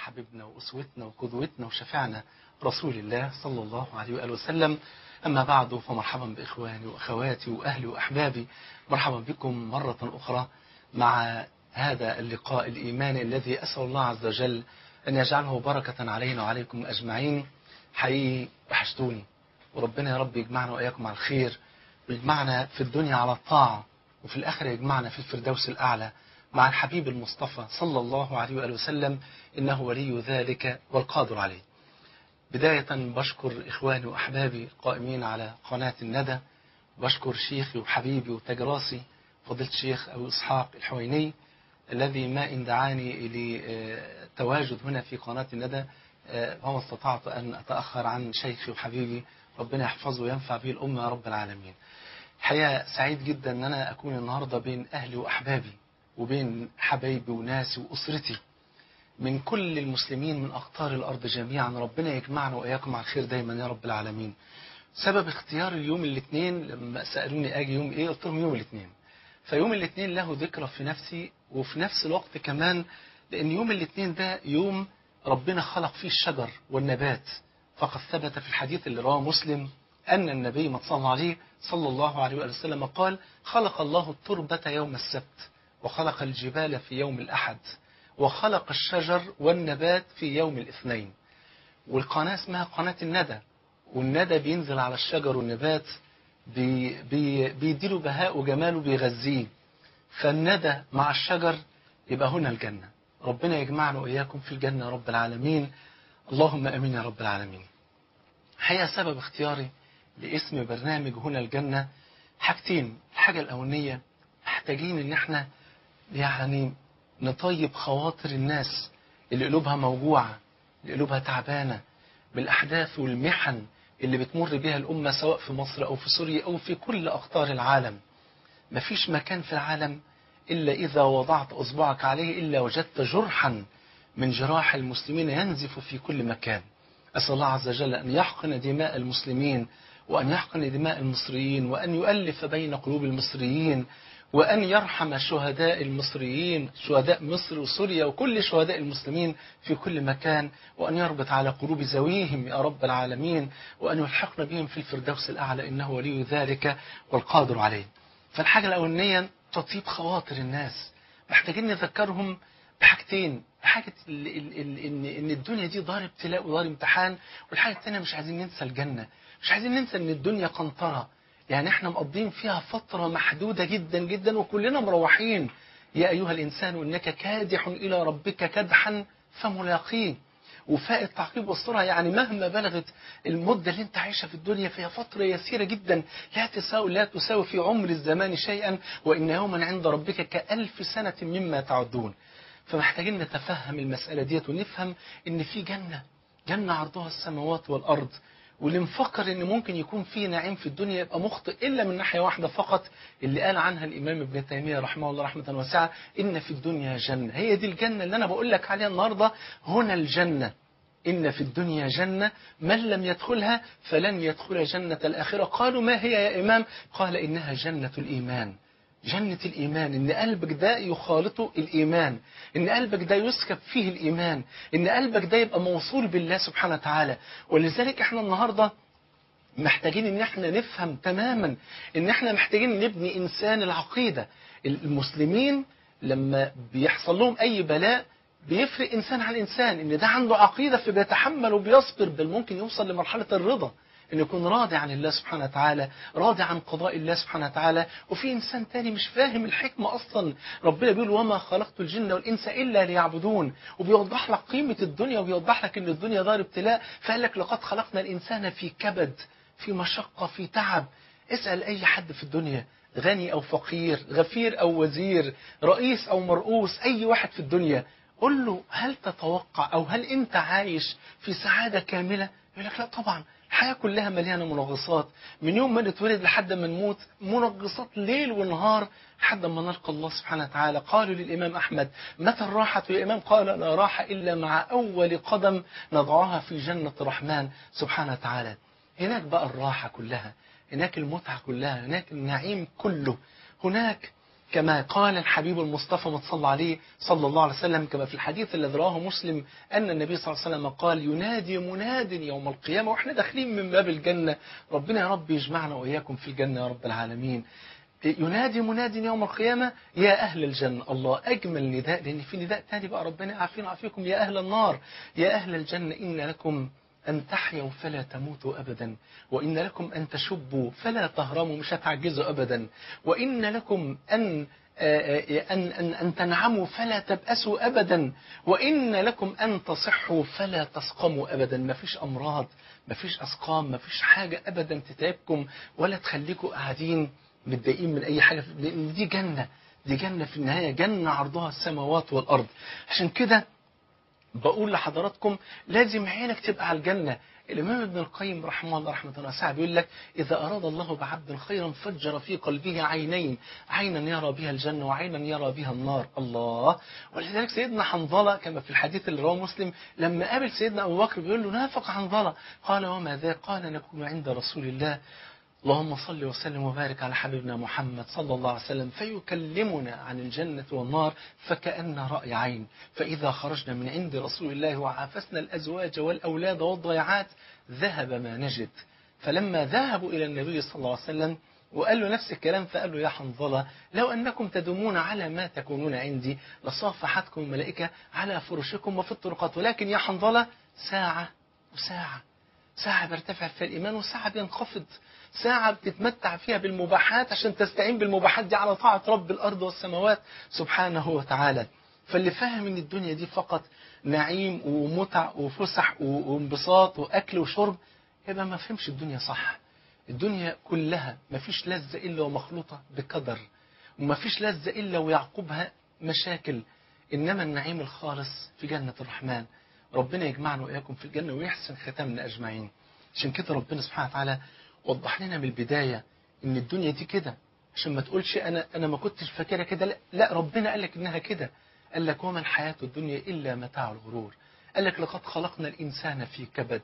حبيبنا وأسوتنا وقدوتنا وشفعنا رسول الله صلى الله عليه وآله وسلم أما بعد فمرحبا بإخواني وأخواتي وأهلي وأحبابي مرحبا بكم مرة أخرى مع هذا اللقاء الإيماني الذي أسأل الله عز وجل أن يجعله بركة علينا وعليكم أجمعين حقيقي وحشتوني وربنا يا رب يجمعنا وإياكم على الخير ويجمعنا في الدنيا على الطاعة وفي الآخرة يجمعنا في الفردوس الأعلى مع الحبيب المصطفى صلى الله عليه وآله وسلم إنه ولي ذلك والقادر عليه بداية بشكر إخواني وأحبابي القائمين على قناة الندى بشكر شيخي وحبيبي وتجراسي فضيلة الشيخ أبو إسحاق الحويني الذي ما إن دعاني لتواجد هنا في قناة الندى وما استطعت أن أتأخر عن شيخي وحبيبي ربنا يحفظه وينفع به الأمة يا رب العالمين الحقيقة سعيد جدا أن أنا أكون النهاردة بين أهلي وأحبابي وبين حبايبي وناسي وأسرتي من كل المسلمين من أقطار الأرض جميعا ربنا يجمعنا وإياكم على الخير دايما يا رب العالمين سبب اختيار اليوم الاثنين لما سألوني أجي يوم إيه قلت لهم يوم الاثنين فيوم الاثنين له ذكرى في نفسي وفي نفس الوقت كمان لأن يوم الاثنين ده يوم ربنا خلق فيه الشجر والنبات فقد ثبت في الحديث اللي رواه مسلم أن النبي ما صلى عليه صلى الله عليه وسلم قال خلق الله التربة يوم السبت وخلق الجبال في يوم الأحد وخلق الشجر والنبات في يوم الاثنين والقناة اسمها قناة الندى والندى بينزل على الشجر والنبات بي بي بيديله بهاء وجمال وبيغذيه فالندى مع الشجر يبقى هنا الجنة ربنا يجمعنا وإياكم في الجنة يا رب العالمين اللهم أمين يا رب العالمين هي سبب اختياري لاسم برنامج هنا الجنة حاجتين الحاجة الأولانية محتاجين ان احنا يعني نطيب خواطر الناس اللي قلوبها موجوعة اللي قلوبها تعبانة بالأحداث والمحن اللي بتمر بها الأمة سواء في مصر أو في سوريا أو في كل أقطار العالم مفيش مكان في العالم إلا إذا وضعت أصبعك عليه إلا وجدت جرحا من جراح المسلمين ينزف في كل مكان أسأل الله عز وجل أن يحقن دماء المسلمين وأن يحقن دماء المصريين وأن يؤلف بين قلوب المصريين وأن يرحم شهداء المصريين شهداء مصر وسوريا وكل شهداء المسلمين في كل مكان وأن يربط على قلوب زويهم يا رب العالمين وأن يلحقنا بهم في الفردوس الأعلى إنه ولي ذلك والقادر عليه فالحاجة الأولانية تطيب خواطر الناس محتاجين نذكرهم بحاجتين حاجة إن إن الدنيا دي دار ابتلاء ودار امتحان والحاجة الثانية مش عايزين ننسى الجنة مش عايزين ننسى إن الدنيا قنطرة يعني احنا مقضين فيها فترة محدودة جدا جدا وكلنا مروحين يا أيها الإنسان إنك كادح إلى ربك كدحا فملاقيه وفاء التعقيب والصورة يعني مهما بلغت المدة اللي انت عايشها في الدنيا فهي فترة يسيرة جدا لا تساوي لا تساوي في عمر الزمان شيئا وإن يوما عند ربك كألف سنة مما تعدون فمحتاجين نتفهم المسألة ديت ونفهم إن في جنة جنة عرضها السماوات والأرض واللي مفكر ان ممكن يكون في نعيم في الدنيا يبقى مخطئ الا من ناحيه واحده فقط اللي قال عنها الامام ابن تيميه رحمه الله رحمه واسعه ان في الدنيا جنه هي دي الجنه اللي انا بقول لك عليها النهارده هنا الجنه إن في الدنيا جنة من لم يدخلها فلن يدخل جنة الآخرة قالوا ما هي يا إمام قال إنها جنة الإيمان جنة الإيمان إن قلبك ده يخالطه الإيمان إن قلبك ده يسكب فيه الإيمان إن قلبك ده يبقى موصول بالله سبحانه وتعالى ولذلك إحنا النهاردة محتاجين إن إحنا نفهم تماما إن إحنا محتاجين نبني إنسان العقيدة المسلمين لما بيحصل لهم أي بلاء بيفرق إنسان عن إنسان إن ده عنده عقيدة فبيتحمل وبيصبر بل ممكن يوصل لمرحلة الرضا أن يكون راضي عن الله سبحانه وتعالى راضي عن قضاء الله سبحانه وتعالى وفي إنسان تاني مش فاهم الحكمة أصلا ربنا بيقول وما خلقت الجن والإنس إلا ليعبدون وبيوضح لك قيمة الدنيا وبيوضح لك أن الدنيا دار ابتلاء فقال لك لقد خلقنا الإنسان في كبد في مشقة في تعب اسأل أي حد في الدنيا غني أو فقير غفير أو وزير رئيس أو مرؤوس أي واحد في الدنيا قل له هل تتوقع أو هل أنت عايش في سعادة كاملة يقول لك لا طبعا الحياة كلها مليانة منغصات من يوم ما نتولد لحد ما نموت منغصات ليل ونهار لحد ما نلقى الله سبحانه وتعالى قالوا للإمام أحمد متى الراحة يا إمام قال لا راحة إلا مع أول قدم نضعها في جنة الرحمن سبحانه وتعالى هناك بقى الراحة كلها هناك المتعة كلها هناك النعيم كله هناك كما قال الحبيب المصطفى متصلى عليه صلى الله عليه وسلم كما في الحديث الذي رواه مسلم أن النبي صلى الله عليه وسلم قال ينادي مناد يوم القيامة وإحنا داخلين من باب الجنة ربنا يا رب يجمعنا وإياكم في الجنة يا رب العالمين ينادي مناد يوم القيامة يا أهل الجنة الله أجمل نداء لأن في نداء تاني بقى ربنا يعافينا ويعافيكم يا أهل النار يا أهل الجنة إن لكم أن تحيوا فلا تموتوا أبدا وإن لكم أن تشبوا فلا تهرموا مش هتعجزوا أبدا وإن لكم أن أن, أن, أن تنعموا فلا تبأسوا أبدا وإن لكم أن تصحوا فلا تسقموا أبدا ما فيش أمراض ما فيش أسقام ما فيش حاجة أبدا تتعبكم ولا تخليكم قاعدين متضايقين من أي حاجة لأن دي جنة دي جنة في النهاية جنة عرضها السماوات والأرض عشان كده بقول لحضراتكم لازم عينك تبقى على الجنة الإمام ابن القيم رحمه الله رحمة الله واسعة بيقول لك إذا أراد الله بعبد خيرا فجر في قلبه عينين عينا يرى بها الجنة وعينا يرى بها النار الله ولذلك سيدنا حنظلة كما في الحديث اللي رواه مسلم لما قابل سيدنا أبو بكر بيقول له نافق حنظلة قال وما ذا قال نكون عند رسول الله اللهم صل وسلم وبارك على حبيبنا محمد صلى الله عليه وسلم فيكلمنا عن الجنة والنار فكأن رأي عين فإذا خرجنا من عند رسول الله وعافسنا الأزواج والأولاد والضيعات ذهب ما نجد فلما ذهبوا إلى النبي صلى الله عليه وسلم وقال له نفس الكلام فقال له يا حنظلة لو أنكم تدومون على ما تكونون عندي لصافحتكم الملائكة على فرشكم وفي الطرقات ولكن يا حنظلة ساعة وساعة ساعة بيرتفع فيها الإيمان وساعة بينخفض ساعة بتتمتع فيها بالمباحات عشان تستعين بالمباحات دي على طاعة رب الأرض والسماوات سبحانه وتعالى فاللي فاهم ان الدنيا دي فقط نعيم ومتع وفسح وانبساط وأكل وشرب يبقى ما فهمش الدنيا صح الدنيا كلها ما فيش لذة إلا ومخلوطة بقدر وما فيش لذة إلا ويعقبها مشاكل إنما النعيم الخالص في جنة الرحمن ربنا يجمعنا وإياكم في الجنة ويحسن ختامنا أجمعين عشان كده ربنا سبحانه وتعالى وضح لنا من البداية ان الدنيا دي كده عشان ما تقولش انا انا ما كنتش فاكرها كده لا, لا ربنا قال لك انها كده قال لك وما الحياة الدنيا الا متاع الغرور قال لك لقد خلقنا الانسان في كبد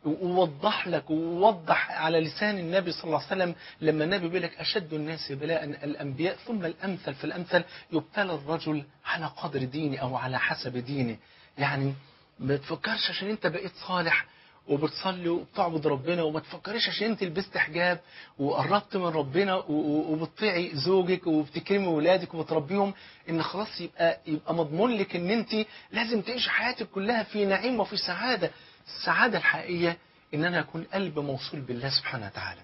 ووضح لك ووضح على لسان النبي صلى الله عليه وسلم لما النبي بيقول لك اشد الناس بلاء الانبياء ثم الامثل فالامثل يبتلى الرجل على قدر دينه او على حسب دينه يعني ما تفكرش عشان انت بقيت صالح وبتصلي وبتعبد ربنا وما تفكريش عشان انت لبست حجاب وقربت من ربنا وبتطيعي زوجك وبتكرمي ولادك وبتربيهم ان خلاص يبقى يبقى مضمون لك ان انت لازم تعيشي حياتك كلها في نعيم وفي سعاده السعاده الحقيقيه ان انا اكون قلب موصول بالله سبحانه وتعالى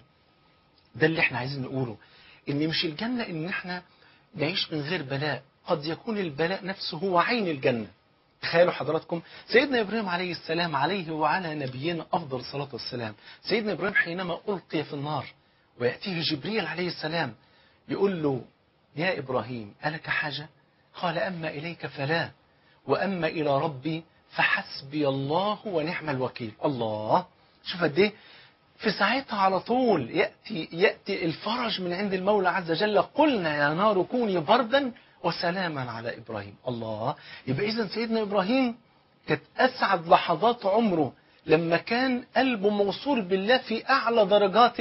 ده اللي احنا عايزين نقوله ان مش الجنه ان احنا نعيش من غير بلاء قد يكون البلاء نفسه هو عين الجنه تخيلوا حضراتكم سيدنا إبراهيم عليه السلام عليه وعلى نبينا أفضل الصلاة والسلام سيدنا إبراهيم حينما ألقي في النار ويأتيه جبريل عليه السلام يقول له يا إبراهيم ألك حاجة قال أما إليك فلا وأما إلى ربي فحسبي الله ونعم الوكيل الله شوف قد ايه في ساعتها على طول يأتي, يأتي الفرج من عند المولى عز وجل قلنا يا نار كوني بردا وسلاما على إبراهيم الله يبقى إذا سيدنا إبراهيم كانت أسعد لحظات عمره لما كان قلبه موصول بالله في أعلى درجات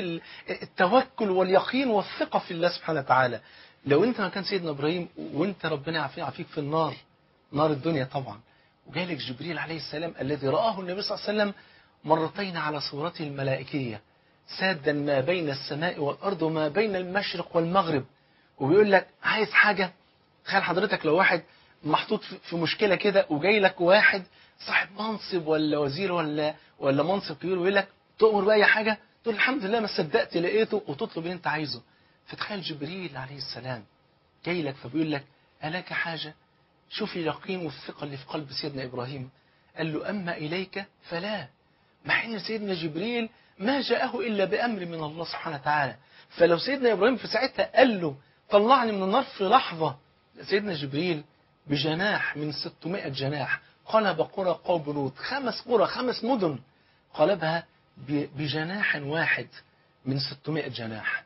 التوكل واليقين والثقة في الله سبحانه وتعالى لو أنت ما كان سيدنا إبراهيم وأنت ربنا يعافيك في النار نار الدنيا طبعا وجالك جبريل عليه السلام الذي رآه النبي صلى الله عليه وسلم مرتين على صورته الملائكية سادا ما بين السماء والأرض وما بين المشرق والمغرب وبيقول لك عايز حاجة تخيل حضرتك لو واحد محطوط في مشكلة كده وجاي لك واحد صاحب منصب ولا وزير ولا ولا منصب كبير ويقول لك تؤمر بأي حاجة تقول الحمد لله ما صدقت لقيته وتطلب اللي انت عايزه فتخيل جبريل عليه السلام جاي لك فبيقول لك ألاك حاجة شوف اليقين والثقة اللي في قلب سيدنا إبراهيم قال له أما إليك فلا مع أن سيدنا جبريل ما جاءه إلا بأمر من الله سبحانه وتعالى فلو سيدنا إبراهيم في ساعتها قال له طلعني من النار في لحظة سيدنا جبريل بجناح من 600 جناح قلب قرى قوم لوط خمس قرى خمس مدن قلبها بجناح واحد من 600 جناح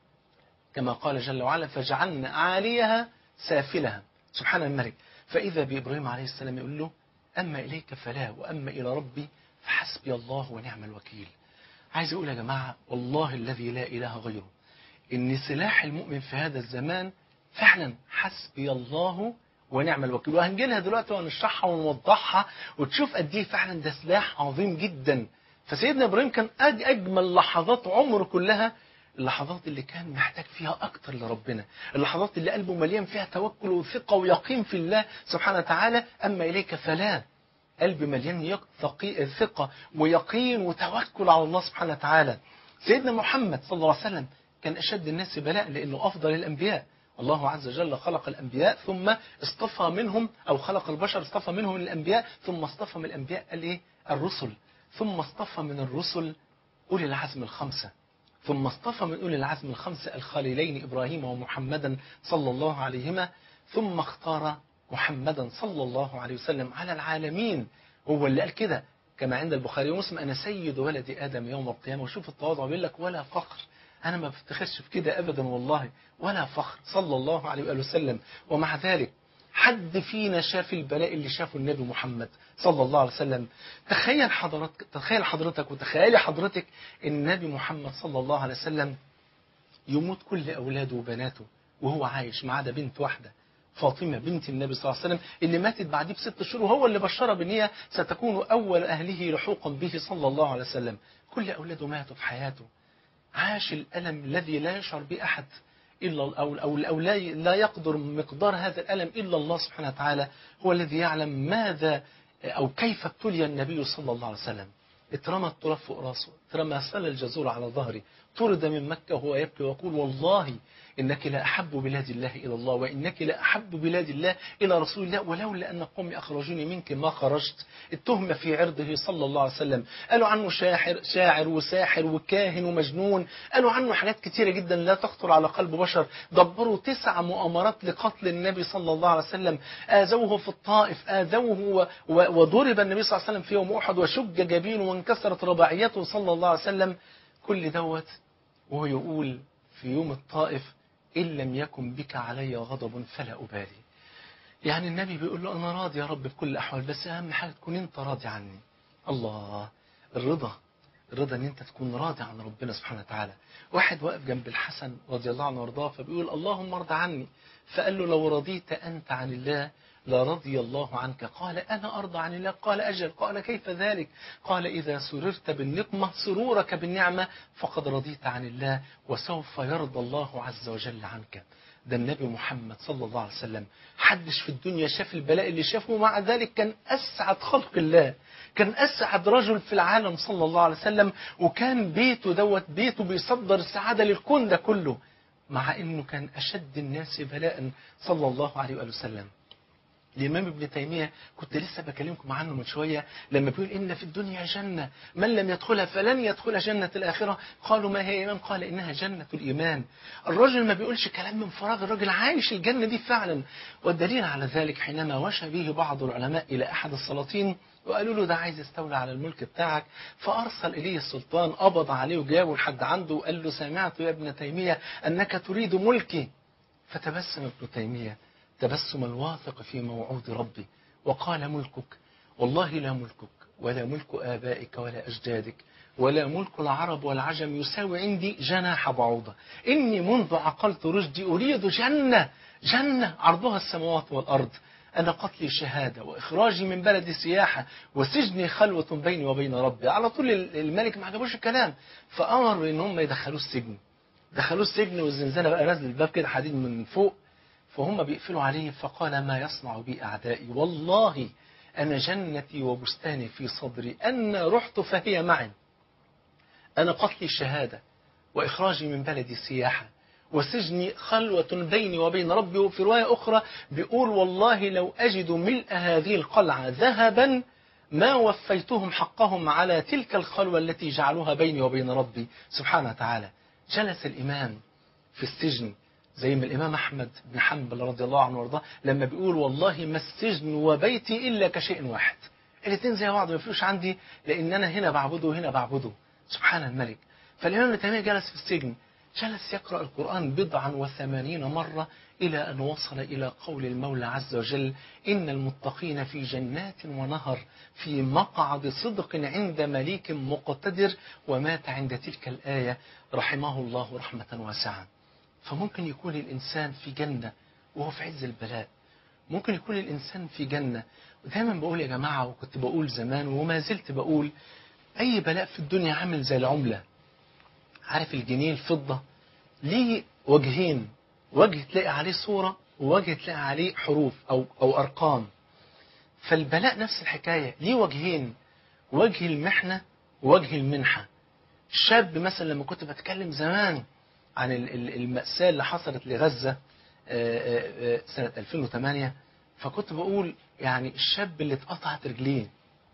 كما قال جل وعلا فجعلنا عاليها سافلها سبحان الملك فإذا بإبراهيم عليه السلام يقول له أما إليك فلا وأما إلى ربي فحسبي الله ونعم الوكيل عايز أقول يا جماعة والله الذي لا إله غيره إن سلاح المؤمن في هذا الزمان فعلا حسبي الله ونعم الوكيل وهنجي لها دلوقتي وهنشرحها ونوضحها وتشوف قد ايه فعلا ده سلاح عظيم جدا فسيدنا ابراهيم كان أج اجمل لحظات عمره كلها اللحظات اللي كان محتاج فيها اكتر لربنا اللحظات اللي قلبه مليان فيها توكل وثقه ويقين في الله سبحانه وتعالى اما اليك فلا قلب مليان يق- ثقي- ثقه ويقين وتوكل على الله سبحانه وتعالى سيدنا محمد صلى الله عليه وسلم كان اشد الناس بلاء لانه افضل الانبياء الله عز وجل خلق الأنبياء ثم اصطفى منهم أو خلق البشر اصطفى منهم من الأنبياء ثم اصطفى من الأنبياء الإيه؟ الرسل ثم اصطفى من الرسل أولي العزم الخمسة ثم اصطفى من أولي العزم الخمسة الخليلين إبراهيم ومحمدا صلى الله عليهما ثم اختار محمدا صلى الله عليه وسلم على العالمين هو اللي قال كده كما عند البخاري ومسلم أنا سيد ولد آدم يوم القيامة وشوف التواضع بيقول لك ولا فخر أنا ما بفتخرش في كده أبدا والله ولا فخر صلى الله عليه وآله وسلم ومع ذلك حد فينا شاف البلاء اللي شافه النبي محمد صلى الله عليه وسلم تخيل حضرتك تخيل حضرتك وتخيلي حضرتك النبي محمد صلى الله عليه وسلم يموت كل أولاده وبناته وهو عايش ما عدا بنت واحدة فاطمة بنت النبي صلى الله عليه وسلم اللي ماتت بعديه بست شهور وهو اللي بشرها بان هي ستكون أول أهله لحوقا به صلى الله عليه وسلم كل أولاده ماتوا في حياته عاش الألم الذي لا يشعر به أحد إلا أو أو أو لا لا يقدر مقدار هذا الألم إلا الله سبحانه وتعالى هو الذي يعلم ماذا أو كيف ابتلي النبي صلى الله عليه وسلم اترمى التراب فوق راسه اترمى سل الجزور على ظهره طرد من مكة وهو يبكي ويقول والله إنك لا أحب بلاد الله إلى الله وإنك لا أحب بلاد الله إلى رسول الله ولولا أن قومي أخرجوني منك ما خرجت التهمة في عرضه صلى الله عليه وسلم قالوا عنه شاعر, شاعر وساحر وكاهن ومجنون قالوا عنه حاجات كتيرة جدا لا تخطر على قلب بشر دبروا تسع مؤامرات لقتل النبي صلى الله عليه وسلم آذوه في الطائف آذوه و- و- وضرب النبي صلى الله عليه وسلم في يوم أحد وشج جبينه وانكسرت رباعيته صلى الله عليه وسلم كل دوت وهو يقول في يوم الطائف إن لم يكن بك علي غضب فلا أبالي يعني النبي بيقول له أنا راضي يا رب بكل الأحوال بس أهم حاجة تكون أنت راضي عني الله الرضا الرضا ان انت تكون راضي عن ربنا سبحانه وتعالى واحد واقف جنب الحسن رضي الله عنه وارضاه فبيقول اللهم ارضى عني فقال له لو رضيت انت عن الله لرضي الله عنك قال انا ارضى عن الله قال اجل قال كيف ذلك قال اذا سررت بالنقمه سرورك بالنعمه فقد رضيت عن الله وسوف يرضى الله عز وجل عنك ده النبي محمد صلى الله عليه وسلم حدش في الدنيا شاف البلاء اللي شافه ومع ذلك كان أسعد خلق الله كان أسعد رجل في العالم صلى الله عليه وسلم وكان بيته دوت بيته بيصدر السعادة للكون ده كله مع أنه كان أشد الناس بلاء صلى الله عليه وآله وسلم الإمام ابن تيمية كنت لسه بكلمكم عنه من شوية لما بيقول إن في الدنيا جنة من لم يدخلها فلن يدخل جنة الآخرة قالوا ما هي إيمان قال إنها جنة الإيمان الرجل ما بيقولش كلام من فراغ الرجل عايش الجنة دي فعلا والدليل على ذلك حينما وشى به بعض العلماء إلى أحد السلاطين وقالوا له ده عايز يستولى على الملك بتاعك فأرسل إليه السلطان قبض عليه وجابه لحد عنده وقال له سمعت يا ابن تيمية أنك تريد ملكي فتبسم ابن تيمية تبسم الواثق في موعود ربي وقال ملكك والله لا ملكك ولا ملك آبائك ولا أجدادك ولا ملك العرب والعجم يساوي عندي جناح بعوضة إني منذ عقلت رشدي أريد جنة جنة عرضها السماوات والأرض أنا قتلي شهادة وإخراجي من بلدي سياحة وسجني خلوة بيني وبين ربي على طول الملك ما عجبوش الكلام فأمر إن هم يدخلوه السجن دخلوه السجن والزنزانة بقى نازل الباب كده حديد من فوق فهم بيقفلوا عليه فقال ما يصنع بي أعدائي والله أنا جنتي وبستاني في صدري أن رحت فهي معي أنا قتلي شهادة وإخراجي من بلدي سياحة وسجني خلوة بيني وبين ربي وفي رواية أخرى بيقول والله لو أجد ملء هذه القلعة ذهبا ما وفيتهم حقهم على تلك الخلوة التي جعلوها بيني وبين ربي سبحانه وتعالى جلس الإمام في السجن زي ما الإمام أحمد بن حنبل رضي الله عنه وارضاه لما بيقول والله ما السجن وبيتي إلا كشيء واحد الاثنين زي بعض ما يفرقوش عندي لأن أنا هنا بعبده وهنا بعبده سبحان الملك فالإمام ابن تيمية جلس في السجن جلس يقرأ القرآن بضعا وثمانين مرة إلى أن وصل إلى قول المولى عز وجل إن المتقين في جنات ونهر في مقعد صدق عند مليك مقتدر ومات عند تلك الآية رحمه الله رحمة واسعة فممكن يكون الإنسان في جنة وهو في عز البلاء ممكن يكون الإنسان في جنة ودايما بقول يا جماعة وكنت بقول زمان وما زلت بقول أي بلاء في الدنيا عامل زي العملة عارف الجنيه الفضة ليه وجهين وجه تلاقي عليه صورة ووجه تلاقي عليه حروف أو, أو أرقام فالبلاء نفس الحكاية ليه وجهين وجه المحنة ووجه المنحة الشاب مثلا لما كنت بتكلم زمان عن المأساة اللي حصلت لغزة سنة 2008 فكنت بقول يعني الشاب اللي اتقطعت رجليه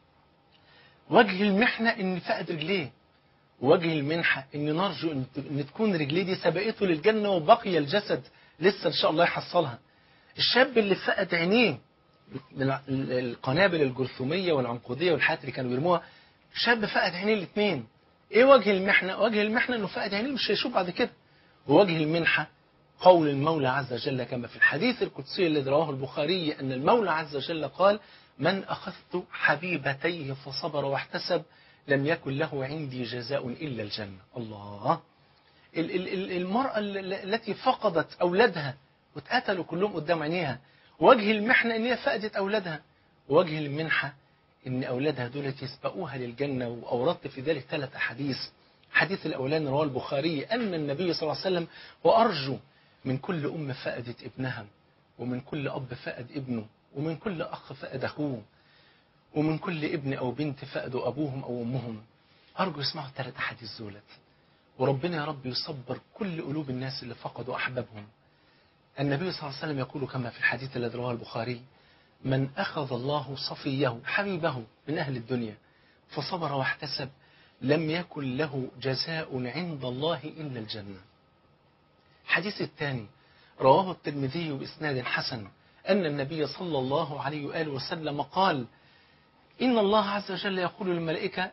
وجه المحنة ان فقد رجليه وجه المنحة ان نرجو ان ان تكون رجليه دي سبقته للجنة وبقي الجسد لسه ان شاء الله يحصلها الشاب اللي فقد عينيه من القنابل الجرثومية والعنقودية والحاجات اللي كانوا بيرموها شاب فقد عينيه الاثنين ايه وجه المحنة وجه المحنة انه فقد عينيه مش هيشوف بعد كده ووجه المنحة قول المولى عز وجل كما في الحديث القدسي الذي رواه البخاري أن المولى عز وجل قال من أخذت حبيبتيه فصبر واحتسب لم يكن له عندي جزاء إلا الجنة الله المرأة التي فقدت أولادها واتقتلوا كلهم قدام عينيها وجه المحنة أن هي فقدت أولادها وجه المنحة أن أولادها دول يسبقوها للجنة وأوردت في ذلك ثلاث أحاديث حديث الأولاني رواه البخاري أن النبي صلى الله عليه وسلم وأرجو من كل أم فقدت ابنها ومن كل أب فقد ابنه ومن كل أخ فقد أخوه ومن كل ابن أو بنت فقدوا أبوهم أو أمهم أرجو يسمعوا الثلاث أحاديث دولت وربنا يا رب يصبر كل قلوب الناس اللي فقدوا أحبابهم النبي صلى الله عليه وسلم يقول كما في الحديث الذي رواه البخاري من أخذ الله صفيه حبيبه من أهل الدنيا فصبر واحتسب لم يكن له جزاء عند الله إلا الجنة الحديث الثاني رواه الترمذي بإسناد حسن أن النبي صلى الله عليه وآله وسلم قال إن الله عز وجل يقول للملائكة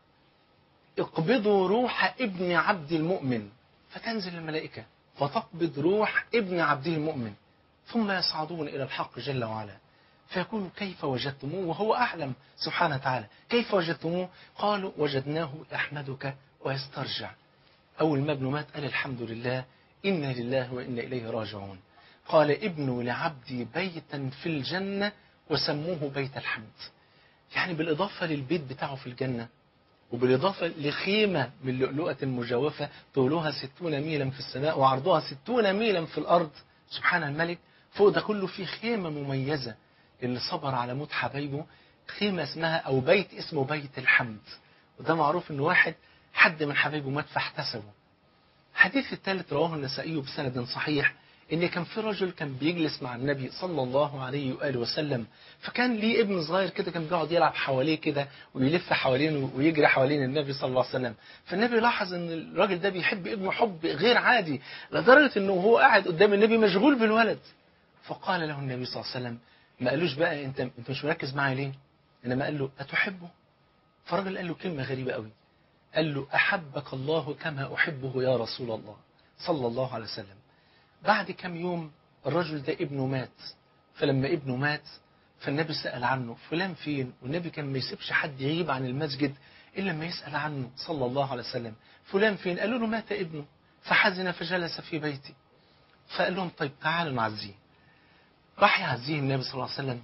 اقبضوا روح ابن عبد المؤمن فتنزل الملائكة فتقبض روح ابن عبده المؤمن ثم يصعدون إلى الحق جل وعلا فيقول كيف وجدتموه وهو أعلم سبحانه وتعالى كيف وجدتموه قالوا وجدناه يحمدك ويسترجع أول ما ابنه مات قال الحمد لله إنا لله وإنا إليه راجعون قال ابنوا لعبدي بيتا في الجنة وسموه بيت الحمد يعني بالإضافة للبيت بتاعه في الجنة وبالإضافة لخيمة من لؤلؤة مجوفة طولها ستون ميلا في السماء وعرضها ستون ميلا في الأرض سبحان الملك فوق ده كله في خيمة مميزة اللي صبر على موت حبايبه خيمة اسمها أو بيت اسمه بيت الحمد وده معروف إن واحد حد من حبايبه مات فاحتسبه الحديث الثالث رواه النسائي بسند صحيح ان كان في رجل كان بيجلس مع النبي صلى الله عليه واله وسلم فكان ليه ابن صغير كده كان بيقعد يلعب حواليه كده ويلف حوالينه ويجري حوالين النبي صلى الله عليه وسلم فالنبي لاحظ ان الراجل ده بيحب ابنه حب غير عادي لدرجه انه وهو قاعد قدام النبي مشغول بالولد فقال له النبي صلى الله عليه وسلم ما قالوش بقى انت انت مش مركز معايا ليه انما قال له اتحبه فالراجل قال له كلمه غريبه قوي قال له أحبك الله كما أحبه يا رسول الله صلى الله عليه وسلم بعد كم يوم الرجل ده ابنه مات فلما ابنه مات فالنبي سأل عنه فلان فين والنبي كان ما يسيبش حد يغيب عن المسجد إلا لما يسأل عنه صلى الله عليه وسلم فلان فين قالوا له مات ابنه فحزن فجلس في بيتي فقال لهم طيب تعالوا نعزيه راح يعزيه النبي صلى الله عليه وسلم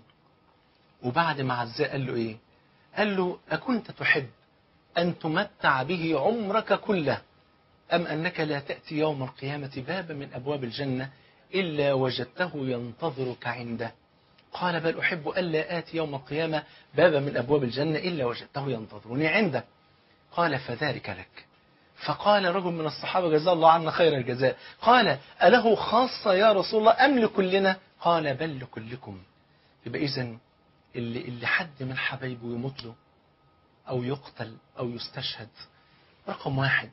وبعد ما عزاه قال له ايه قال له أكنت تحب أن تمتع به عمرك كله أم أنك لا تأتي يوم القيامة باب من أبواب الجنة إلا وجدته ينتظرك عنده قال بل أحب ألا آتي يوم القيامة باب من أبواب الجنة إلا وجدته ينتظرني عنده قال فذلك لك فقال رجل من الصحابة جزاه الله عنا خير الجزاء قال أله خاصة يا رسول الله أم لكلنا قال بل لكلكم يبقى إذن اللي, اللي حد من حبايبه يموت له أو يقتل أو يستشهد رقم واحد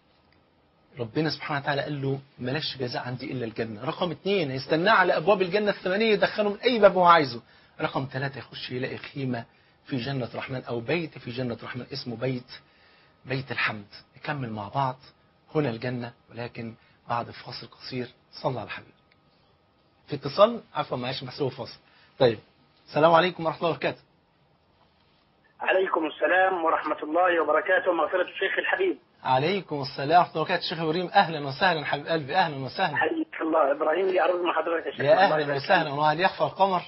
ربنا سبحانه وتعالى قال له ملاش جزاء عندي إلا الجنة رقم اثنين هيستناه على أبواب الجنة الثمانية يدخله من أي باب هو عايزه رقم ثلاثة يخش يلاقي خيمة في جنة الرحمن أو بيت في جنة الرحمن اسمه بيت بيت الحمد نكمل مع بعض هنا الجنة ولكن بعد فاصل قصير صلى على الحبيب في اتصال عفوا معلش محسوب فاصل طيب السلام عليكم ورحمة الله وبركاته عليكم السلام ورحمة الله وبركاته مغفرة الشيخ الحبيب عليكم السلام ورحمة الله وبركاته شيخ إبراهيم أهلا وسهلا حبيب قلبي أهلا وسهلا حياك الله ابراهيم لي عرض مع حضرتك يا شيخ يا الله أهلا يبارك وسهلا فيك. وهل يخفى القمر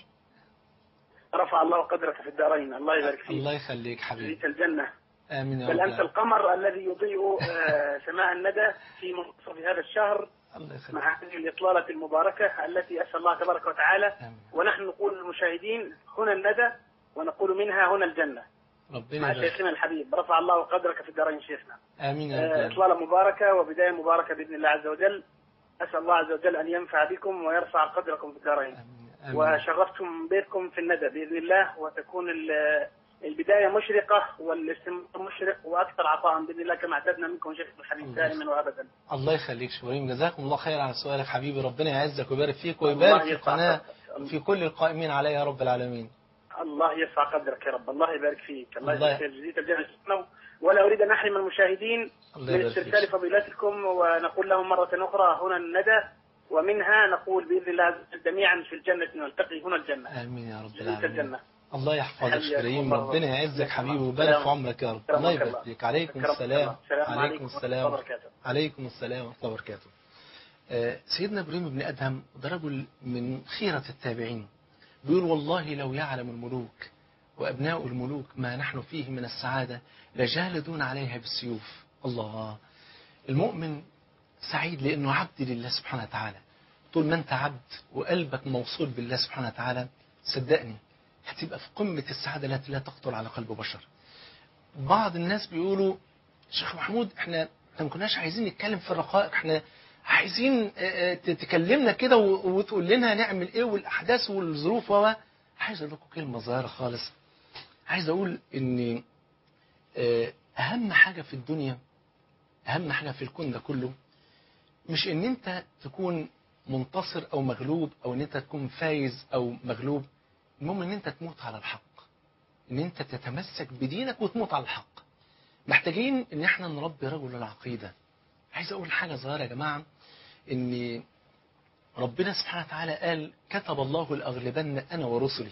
رفع الله قدرك في الدارين الله يبارك فيك الله يخليك حبيبي جزيت الجنه آمين يا بل رب انت القمر الذي يضيء آه، سماء الندى في منتصف هذا الشهر الله يخليك مع هذه الاطلاله المباركه التي اسال الله تبارك وتعالى آمين. ونحن نقول للمشاهدين هنا الندى ونقول منها هنا الجنه ربنا مع يبارك شيخنا الحبيب رفع الله قدرك في الدارين شيخنا آمين يا آه، رب العالمين. اطلاله مباركه وبدايه مباركه باذن الله عز وجل اسال الله عز وجل ان ينفع بكم ويرفع قدركم في الدارين آمين آمين. وشرفتم بيتكم في الندى باذن الله وتكون ال- البدايه مشرقه والاستمرار مشرق واكثر عطاء باذن الله كما اعتدنا منكم شيخ الحبيب الله دائما وابدا. الله يخليك شيخ إبراهيم جزاكم الله خير على سؤالك حبيبي ربنا يعزك ويبارك فيك الله ويبارك في يرفع القناة قدرك. وفي كل القائمين عليها يا رب العالمين الله يرفع قدرك يا رب، الله يبارك فيك، الله الله- يجزيك جزيت الجنه ولا اريد ان احرم المشاهدين الله من يبارك فيك استرسال فضيلتكم ونقول لهم مره اخرى هنا الندى ومنها نقول باذن الله عز وجل جميعا في الجنه نلتقي هنا الجنه. آمين يا رب جزيت العالمين الجنه. الله يحفظك حياكم شيخ إبراهيم الله. ربنا يعزك حبيبي السلام. ويبارك في عمرك يا رب أكرمك الله يبارك الله. فيك عليكم أكرمك السلام الله. السلام عليكم عليكم ورحمة الله السلام وبركاته. عليكم السلام ورحمة الله وبركاته آه، سيدنا إبراهيم بن أدهم ده رجل من خيرة التابعين بيقول والله لو يعلم الملوك وأبناء الملوك ما نحن فيه من السعادة لجالدون عليها بالسيوف الله المؤمن سعيد لأنه عبد لله سبحانه وتعالى طول ما أنت عبد وقلبك موصول بالله سبحانه وتعالى صدقني هتبقى في قمة السعادة التي لا تخطر على قلب بشر بعض الناس بيقولوا شيخ محمود احنا ما كناش عايزين نتكلم في الرقائق احنا عايزين اه، اه، تكلمنا كده و- وتقول لنا نعمل ايه والاحداث والظروف و عايز اقول لكم كلمه صغيره خالص عايز اقول ان اه، اهم حاجه في الدنيا اهم حاجه في الكون ده كله مش ان انت تكون منتصر او مغلوب او ان انت تكون فايز او مغلوب المهم ان انت تموت على الحق ان انت تتمسك بدينك وتموت على الحق محتاجين ان احنا نربي رجل العقيدة عايز اقول حاجة صغيرة يا جماعة ان ربنا سبحانه وتعالى قال كتب الله لأغلبن انا ورسلي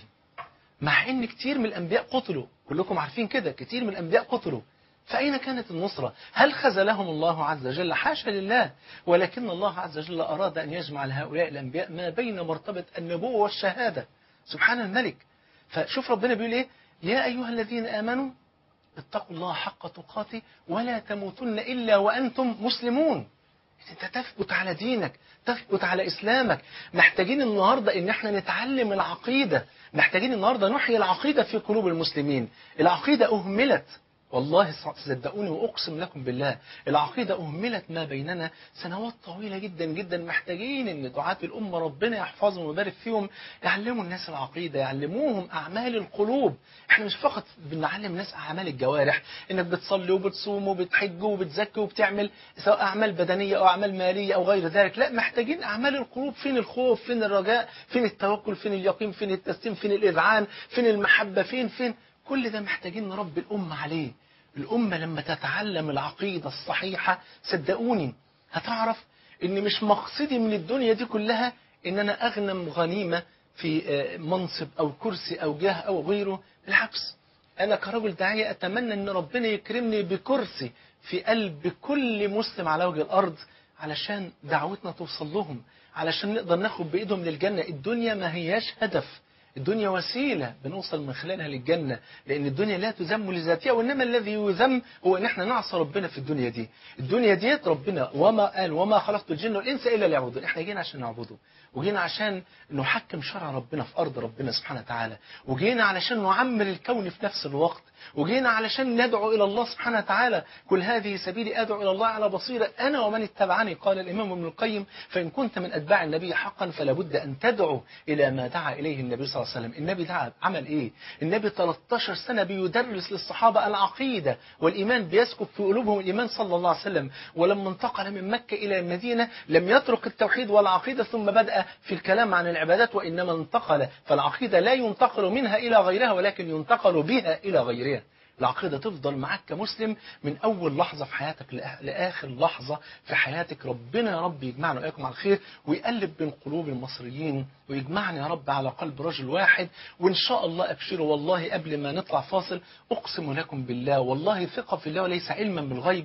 مع ان كتير من الانبياء قتلوا كلكم عارفين كده كتير من الانبياء قتلوا فأين كانت النصرة هل خذلهم الله عز وجل حاشا لله ولكن الله عز وجل أراد أن يجمع لهؤلاء الأنبياء ما بين مرتبة النبوة والشهادة سبحان الملك فشوف ربنا بيقول إيه يا أيها الذين آمنوا اتقوا الله حق تقاته ولا تموتن إلا وأنتم مسلمون انت تثبت على دينك تثبت على اسلامك محتاجين النهارده ان احنا نتعلم العقيده محتاجين النهارده نحيي العقيده في قلوب المسلمين العقيده اهملت والله صدقوني واقسم لكم بالله العقيده اهملت ما بيننا سنوات طويله جدا جدا محتاجين ان دعاة الامه ربنا يحفظهم ويبارك فيهم يعلموا الناس العقيده يعلموهم اعمال القلوب احنا مش فقط بنعلم الناس اعمال الجوارح انك بتصلي وبتصوم وبتحج وبتزكي وبتعمل سواء اعمال بدنيه او اعمال ماليه او غير ذلك لا محتاجين اعمال القلوب فين الخوف فين الرجاء فين التوكل فين اليقين فين التسليم فين الاذعان فين المحبه فين فين كل ده محتاجين نربي الامه عليه الامه لما تتعلم العقيده الصحيحه صدقوني هتعرف ان مش مقصدي من الدنيا دي كلها ان انا اغنم غنيمه في آه، منصب او كرسي او جاه او غيره بالعكس انا كرجل داعيه اتمنى ان ربنا يكرمني بكرسي في قلب كل مسلم على وجه الارض علشان دعوتنا توصل لهم علشان نقدر ناخد بايدهم للجنه الدنيا ما هياش هدف الدنيا وسيلة بنوصل من خلالها للجنة لأن الدنيا لا تذم لذاتها وإنما الذي يذم هو إن إحنا نعصى ربنا في الدنيا دي الدنيا ديت ربنا وما قال وما خلقت الجن والإنس إلا ليعبدون إحنا جينا عشان نعبده وجينا عشان نحكم شرع ربنا في أرض ربنا سبحانه وتعالى وجينا علشان نعمر الكون في نفس الوقت وجينا علشان ندعو إلى الله سبحانه وتعالى كل هذه سبيلي أدعو إلى الله على بصيرة أنا ومن اتبعني قال الإمام ابن القيم فإن كنت من أتباع النبي حقا فلا بد أن تدعو إلى ما دعا إليه النبي صلى الله عليه وسلم النبي دعا عمل إيه النبي 13 سنة بيدرس للصحابة العقيدة والإيمان بيسكب في قلوبهم الإيمان صلى الله عليه وسلم ولما انتقل من مكة إلى المدينة لم يترك التوحيد والعقيدة ثم بدأ في الكلام عن العبادات وإنما انتقل فالعقيدة لا ينتقل منها إلى غيرها ولكن ينتقل بها إلى غيرها العقيدة تفضل معاك كمسلم من أول لحظة في حياتك لآ- لآخر لحظة في حياتك ربنا يا رب يجمعنا وإياكم على الخير ويقلب بين قلوب المصريين ويجمعنا يا رب على قلب رجل واحد وإن شاء الله أبشروا والله قبل ما نطلع فاصل أقسم لكم بالله والله ثقة في الله وليس علما بالغيب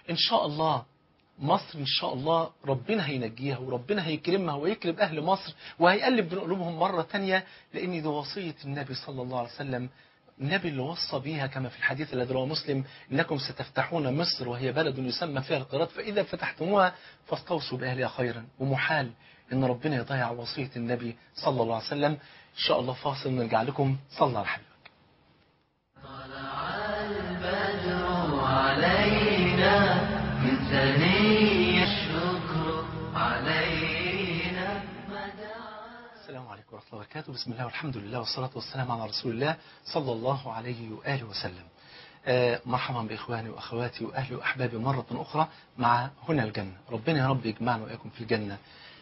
إن شاء الله مصر إن شاء الله ربنا هينجيها وربنا هيكرمها ويكرم أهل مصر وهيقلب بين قلوبهم مرة تانية لأن دي وصية النبي صلى الله عليه وسلم النبي اللي وصى بيها كما في الحديث الذي رواه مسلم إنكم ستفتحون مصر وهي بلد يسمى فيها القيراط فإذا فتحتموها فاستوصوا بأهلها خيرا ومحال إن ربنا يضيع وصية النبي صلى الله عليه وسلم إن شاء الله فاصل نرجع لكم صلى على حبيبك البدر علينا من ثني الشكر علينا السلام عليكم ورحمة الله وبركاته بسم الله والحمد لله والصلاة والسلام على رسول الله صلى الله عليه وآله وسلم آه مرحبا بإخواني وأخواتي وأهلي وأحبابي مرة أخرى مع هنا الجنة ربنا يا رب يجمعنا وإياكم في الجنة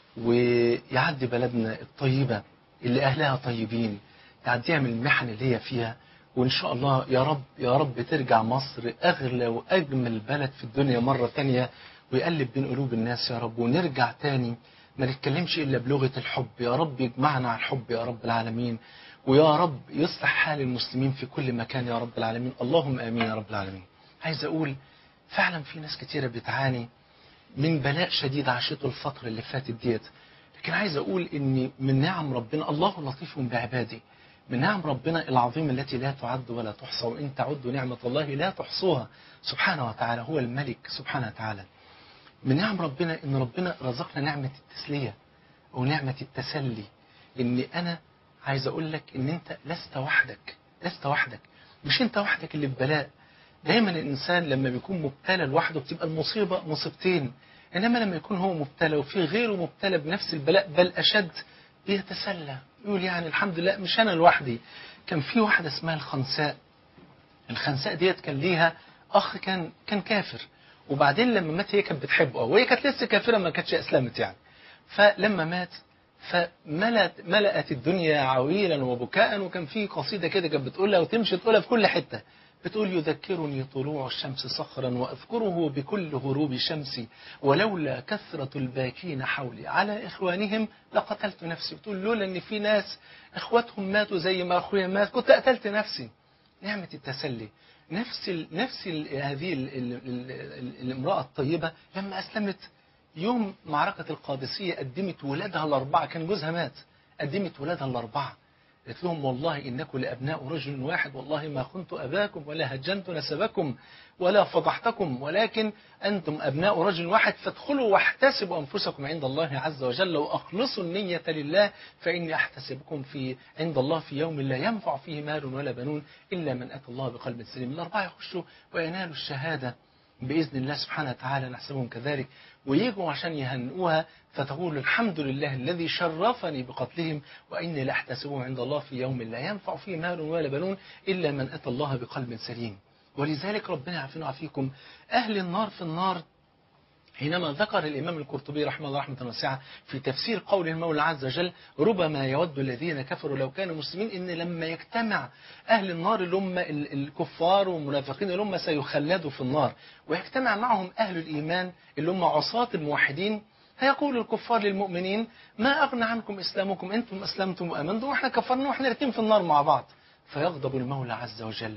ويعدي بلدنا الطيبة اللي أهلها طيبين يعديها من المحن اللي هي فيها وإن شاء الله يا رب يا رب ترجع مصر أغلى وأجمل بلد في الدنيا مرة تانية ويقلب بين قلوب الناس يا رب ونرجع تاني ما نتكلمش إلا بلغة الحب يا رب يجمعنا على الحب يا رب العالمين ويا رب يصلح حال المسلمين في كل مكان يا رب العالمين اللهم آمين يا رب العالمين عايز أقول فعلا في ناس كتيرة بتعاني من بلاء شديد عاشته الفترة اللي فاتت ديت لكن عايز أقول إن من نعم ربنا الله لطيف بعباده من نعم ربنا العظيمة التي لا تعد ولا تحصى وإن تعدوا نعمة الله لا تحصوها سبحانه وتعالى هو الملك سبحانه وتعالى من نعم ربنا إن ربنا رزقنا نعمة التسلية أو نعمة التسلي إن أنا عايز أقول لك إن أنت لست وحدك لست وحدك مش أنت وحدك اللي في بلاء دايما الإنسان لما بيكون مبتلى لوحده بتبقى المصيبة مصيبتين إنما لما يكون هو مبتلى وفي غيره مبتلى بنفس البلاء بل أشد بيتسلى يقول يعني الحمد لله مش أنا لوحدي كان في واحدة اسمها الخنساء الخنساء ديت كان ليها أخ كان كان كافر وبعدين لما مات هي كانت بتحبه وهي كانت لسه كافرة ما كانتش أسلمت يعني فلما مات فملأت ملأت الدنيا عويلا وبكاء وكان في قصيدة كده كانت بتقولها وتمشي تقولها في كل حتة بتقول يذكرني طلوع الشمس صخرا وأذكره بكل غروب شمسي ولولا كثرة الباكين حولي على إخوانهم لقتلت نفسي بتقول لولا أن في ناس إخواتهم ماتوا زي ما أخويا مات كنت قتلت نفسي نعمة التسلي نفس ال نفس ال هذه ال ال ال ال الامرأة الطيبة لما أسلمت يوم معركة القادسية قدمت ولادها الأربعة كان جوزها مات قدمت ولادها الأربعة قالت لهم والله إنكم لأبناء رجل واحد والله ما خنت أباكم ولا هجنت نسبكم ولا فضحتكم ولكن أنتم أبناء رجل واحد فادخلوا واحتسبوا أنفسكم عند الله عز وجل وأخلصوا النية لله فإني أحتسبكم في عند الله في يوم لا ينفع فيه مال ولا بنون إلا من أتى الله بقلب سليم الأربعة يخشوا وينالوا الشهادة بإذن الله سبحانه وتعالى نحسبهم كذلك ويجوا عشان يهنئوها فتقول الحمد لله الذي شرفني بقتلهم وإني لاحتسبهم عند الله في يوم لا ينفع فيه مال ولا بنون إلا من أتى الله بقلب سليم ولذلك ربنا يعافينا ويعافيكم أهل النار في النار حينما ذكر الإمام القرطبي رحمه الله رحمة واسعة في تفسير قول المولى عز وجل ربما يود الذين كفروا لو كانوا مسلمين إن لما يجتمع أهل النار اللي هم الكفار والمنافقين اللي هم سيخلدوا في النار ويجتمع معهم أهل الإيمان اللي هم عصاة الموحدين هيقول الكفار للمؤمنين ما أغنى عنكم إسلامكم أنتم أسلمتم وأمنتم وإحنا كفرنا وإحنا الاثنين في النار مع بعض فيغضب المولى عز وجل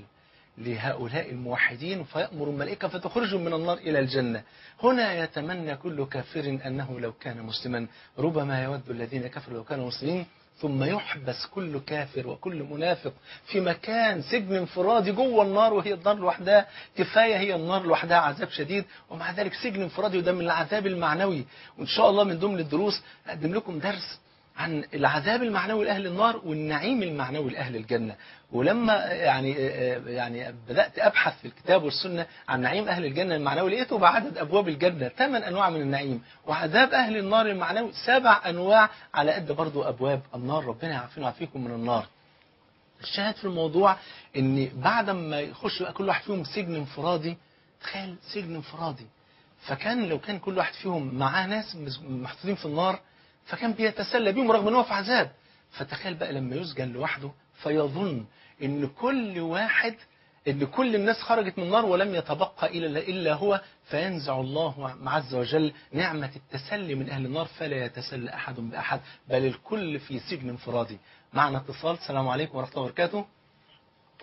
لهؤلاء الموحدين فيأمر الملائكة فتخرجهم من النار إلى الجنة هنا يتمنى كل كافر أنه لو كان مسلما ربما يود الذين كفروا لو كانوا مسلمين ثم يحبس كل كافر وكل منافق في مكان سجن انفرادي جوه النار وهي النار لوحدها كفاية هي النار لوحدها عذاب شديد ومع ذلك سجن انفرادي وده من العذاب المعنوي وإن شاء الله من ضمن الدروس أقدم لكم درس عن العذاب المعنوي لأهل النار والنعيم المعنوي لأهل الجنة ولما يعني يعني بدأت أبحث في الكتاب والسنة عن نعيم أهل الجنة المعنوي لقيته بعدد أبواب الجنة ثمان أنواع من النعيم وعذاب أهل النار المعنوي سبع أنواع على قد برضو أبواب النار ربنا يعافينا ويعافيكم من النار الشاهد في الموضوع ان بعد ما يخش بقى كل واحد فيهم سجن انفرادي تخيل سجن انفرادي فكان لو كان كل واحد فيهم معاه ناس محطوطين في النار فكان بيتسلى بيهم رغم ان هو في عذاب فتخيل بقى لما يسجن لوحده فيظن ان كل واحد ان كل الناس خرجت من النار ولم يتبقى الا الا هو فينزع الله عز وجل نعمة التسلي من اهل النار فلا يتسلى احد باحد بل الكل في سجن انفرادي معنا اتصال السلام عليكم ورحمة الله وبركاته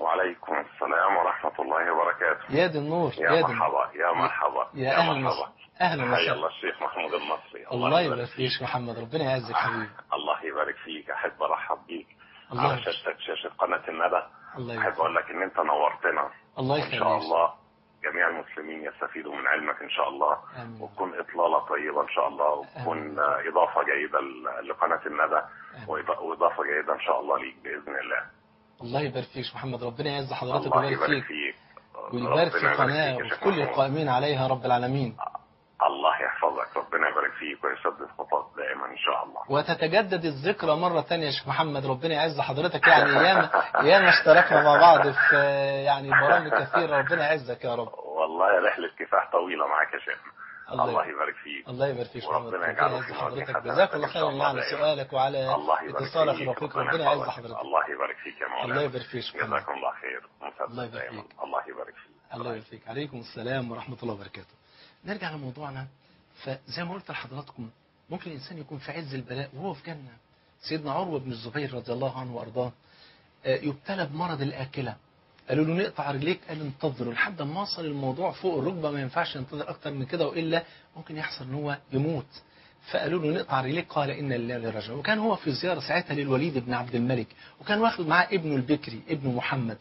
وعليكم السلام ورحمة الله وبركاته يا دي النور يا يا دي النور. مرحبا يا مرحبا يا أهلا مرحبا وسهلا. أهلا حيا وسهلا. الله الشيخ محمود المصري الله يبارك فيك يا محمد ربنا يعزك حبيبي الله يبارك فيك أحب أرحب بيك الله على يبارك. شاشتك شاشة قناة الندى الله أحب يبارك أقول لك إن أنت نورتنا الله وإن يخليك شاء الله جميع المسلمين يستفيدوا من علمك إن شاء الله آمين. وتكون إطلالة طيبة إن شاء الله وتكون آه، إضافة جيدة ل- لقناة الندى آمين. وإض- وإضافة جيدة إن شاء الله ليك بإذن الله الله يبارك فيك يا محمد ربنا يعز حضرتك الله ويبارك يبارك فيك فيك ويبارك في ربنا يبارك القناة فيك يا وفي شيخ كل محمود. القائمين عليها رب العالمين الله يحفظك ربنا يبارك فيك ويسدد خطاك دائما ان شاء الله وتتجدد الذكرى مرة تانية يا شيخ محمد ربنا يعز حضرتك يعني ايام ايام اشتركنا مع بعض في يعني برامج كثيرة ربنا يعزك يا رب والله رحله كفاح طويله معاك يا شيخ الله الله يبارك. يبارك فيك الله يبارك فيك يا محمد وربنا ربنا يجعله يعز في حضرتك موجهة جزاك الله إن شاء خيرا الله على دائما. سؤالك وعلى الله يبارك اتصالك فيك الرقيق ربنا ربنا يعز يحفظك. حضرتك الله يبارك فيك يا مولانا الله يبارك فيك يا محمد جزاكم الله خير مسدد الله يبارك دائما فيك. الله يبارك فيك الله يبارك فيك عليكم السلام ورحمة الله وبركاته نرجع لموضوعنا فزي ما قلت لحضراتكم ممكن الإنسان يكون في عز البلاء وهو في جنة سيدنا عروة بن الزبير رضي الله عنه وأرضاه آه، يبتلى بمرض الآكلة قالوا له نقطع رجليك قال انتظروا لحد ما وصل الموضوع فوق الركبة ما ينفعش ينتظر أكتر من كده وإلا ممكن يحصل إن هو يموت فقالوا له نقطع رجليك قال إن لله لراجعون وكان هو في زيارة ساعتها للوليد بن عبد الملك وكان واخد معاه ابنه البكري ابن محمد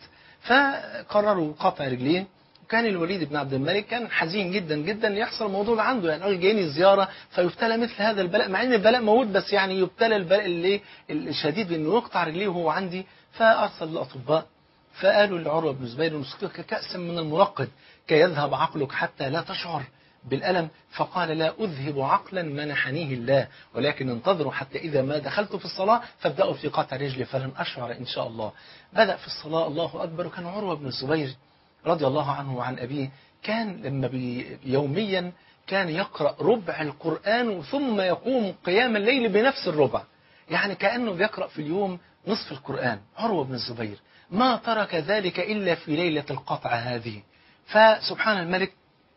فقرروا قطع رجليه وكان الوليد بن عبد الملك كان حزين جدا جدا يحصل الموضوع ده عنده يعني راجل جايني زياره فيبتلى مثل هذا البلاء مع ان البلاء موجود بس يعني يبتلى البلاء اللي الشديد بانه يقطع رجليه وهو عندي فارسل الاطباء فقالوا لعروه بن الزبير نسقيك كاسا من المنقد كي يذهب عقلك حتى لا تشعر بالألم فقال لا أذهب عقلا منحنيه الله ولكن انتظروا حتى إذا ما دخلت في الصلاة فابدأوا في قطع رجلي فلن أشعر إن شاء الله بدأ في الصلاة الله أكبر وكان عروة بن الزبير رضي الله عنه وعن أبيه كان لما بي يوميا كان يقرأ ربع القرآن ثم يقوم قيام الليل بنفس الربع يعني كأنه بيقرأ في اليوم نصف القرآن عروة بن الزبير ما ترك ذلك إلا في ليلة القطع هذه فسبحان الملك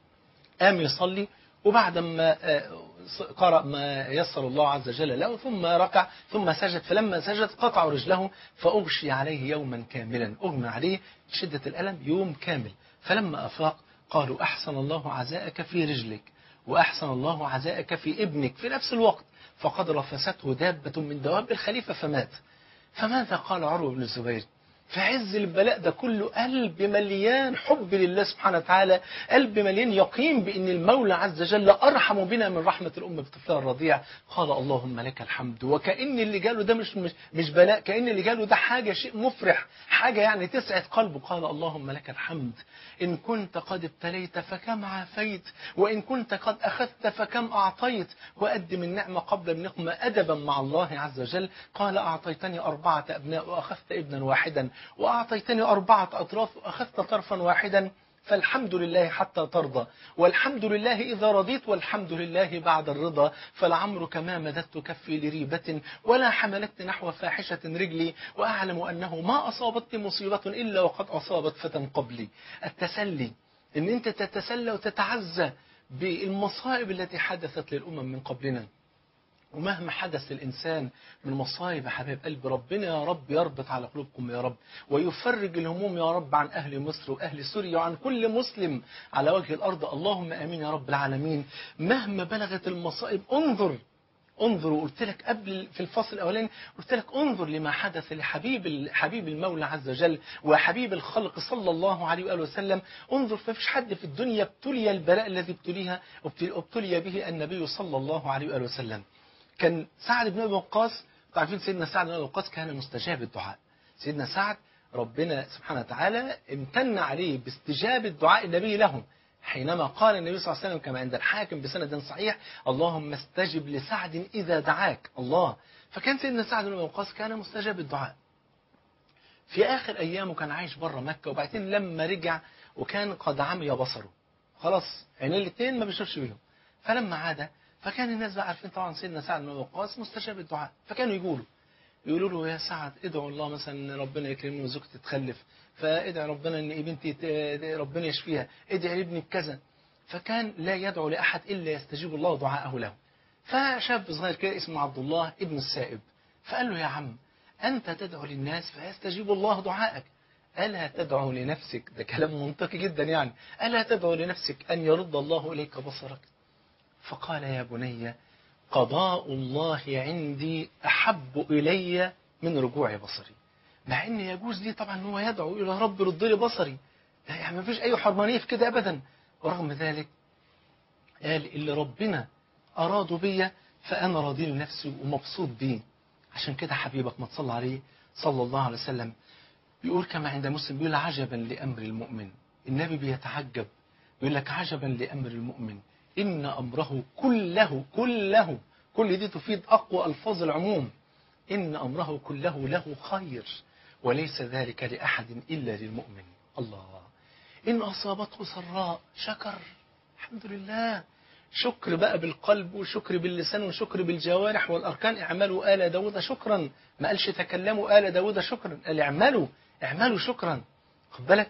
قام يصلي وبعد ما آه، قرأ ما يسر الله عز وجل له ثم ركع ثم سجد فلما سجد قطعوا رجله فأغشي عليه يوما كاملا أغمى عليه شدة الألم يوم كامل فلما أفاق قالوا أحسن الله عزاءك في رجلك وأحسن الله عزاءك في ابنك في نفس الوقت فقد رفسته دابة من دواب الخليفة فمات فماذا قال عروة بن الزبير في عز البلاء ده كله قلب مليان حب لله سبحانه وتعالى قلب مليان يقين بأن المولى عز وجل أرحم بنا من رحمة الأم بطفلها الرضيع قال اللهم لك الحمد وكأن اللي جاله ده مش, مش, مش بلاء كأن اللي جاله ده حاجة شيء مفرح حاجة يعني تسعد قلبه قال اللهم لك الحمد إن كنت قد ابتليت فكم عافيت وإن كنت قد أخذت فكم أعطيت وأدم النعمة قبل النقمة أدبا مع الله عز وجل قال أعطيتني أربعة أبناء وأخذت ابنا واحدا وأعطيتني أربعة أطراف وأخذت طرفا واحدا فالحمد لله حتى ترضى والحمد لله إذا رضيت والحمد لله بعد الرضا فلعمرك ما مددت كفي لريبة ولا حملت نحو فاحشة رجلي وأعلم أنه ما أصابتني مصيبة إلا وقد أصابت فتى قبلي التسلي أن أنت تتسلى وتتعزى بالمصائب التي حدثت للأمم من قبلنا ومهما حدث للإنسان من مصايب يا حبايب قلب ربنا يا رب يربط على قلوبكم يا رب ويفرج الهموم يا رب عن أهل مصر وأهل سوريا وعن كل مسلم على وجه الأرض اللهم آمين يا رب العالمين مهما بلغت المصائب انظر انظر وقلت لك قبل في الفصل الاولاني قلت لك انظر لما حدث لحبيب حبيب المولى عز وجل وحبيب الخلق صلى الله عليه واله وسلم انظر ما فيش حد في الدنيا ابتلي البلاء الذي ابتليها ابتلي به النبي صلى الله عليه واله وسلم كان سعد بن ابي وقاص عارفين سيدنا سعد بن ابي وقاص كان مستجاب الدعاء سيدنا سعد ربنا سبحانه وتعالى امتن عليه باستجابه دعاء النبي له حينما قال النبي صلى الله عليه وسلم كما عند الحاكم بسند صحيح اللهم استجب لسعد إذا دعاك الله فكان سيدنا سعد بن وقاص كان مستجاب الدعاء في آخر أيامه كان عايش بره مكة وبعدين لما رجع وكان قد عمي بصره خلاص عينيه الاثنين ما بيشوفش بيهم فلما عاد فكان الناس بقى عارفين طبعا سيدنا سعد بن وقاص مستجاب الدعاء فكانوا يقولوا يقولوا له يا سعد ادعوا الله مثلا ربنا يكرمني وزوجتي تتخلف فادعي ربنا ان بنتي ربنا يشفيها ادعي لابني بكذا فكان لا يدعو لاحد الا يستجيب الله دعاءه له فشاب صغير كده اسمه عبد الله ابن السائب فقال له يا عم انت تدعو للناس فيستجيب الله دعائك ألا تدعو لنفسك ده كلام منطقي جدا يعني ألا تدعو لنفسك أن يرد الله إليك بصرك فقال يا بني قضاء الله عندي أحب إلي من رجوع بصري مع ان يجوز لي طبعا ان هو يدعو الى رب رد لي بصري ده يعني ما فيش اي حرمانيه في كده ابدا ورغم ذلك قال اللي ربنا اراده بيا فانا راضي لنفسي ومبسوط بيه عشان كده حبيبك ما تصلى عليه صلى الله عليه وسلم بيقول كما عند مسلم بيقول عجبا لامر المؤمن النبي بيتعجب بيقول لك عجبا لامر المؤمن ان امره كله كله كل دي تفيد اقوى الفاظ العموم إن أمره كله له خير وليس ذلك لأحد إلا للمؤمن الله إن أصابته سراء شكر الحمد لله شكر بقى بالقلب وشكر باللسان وشكر بالجوارح والأركان اعملوا آل داود شكرا ما قالش تكلموا آل داود شكرا قال اعملوا اعملوا شكرا خد بالك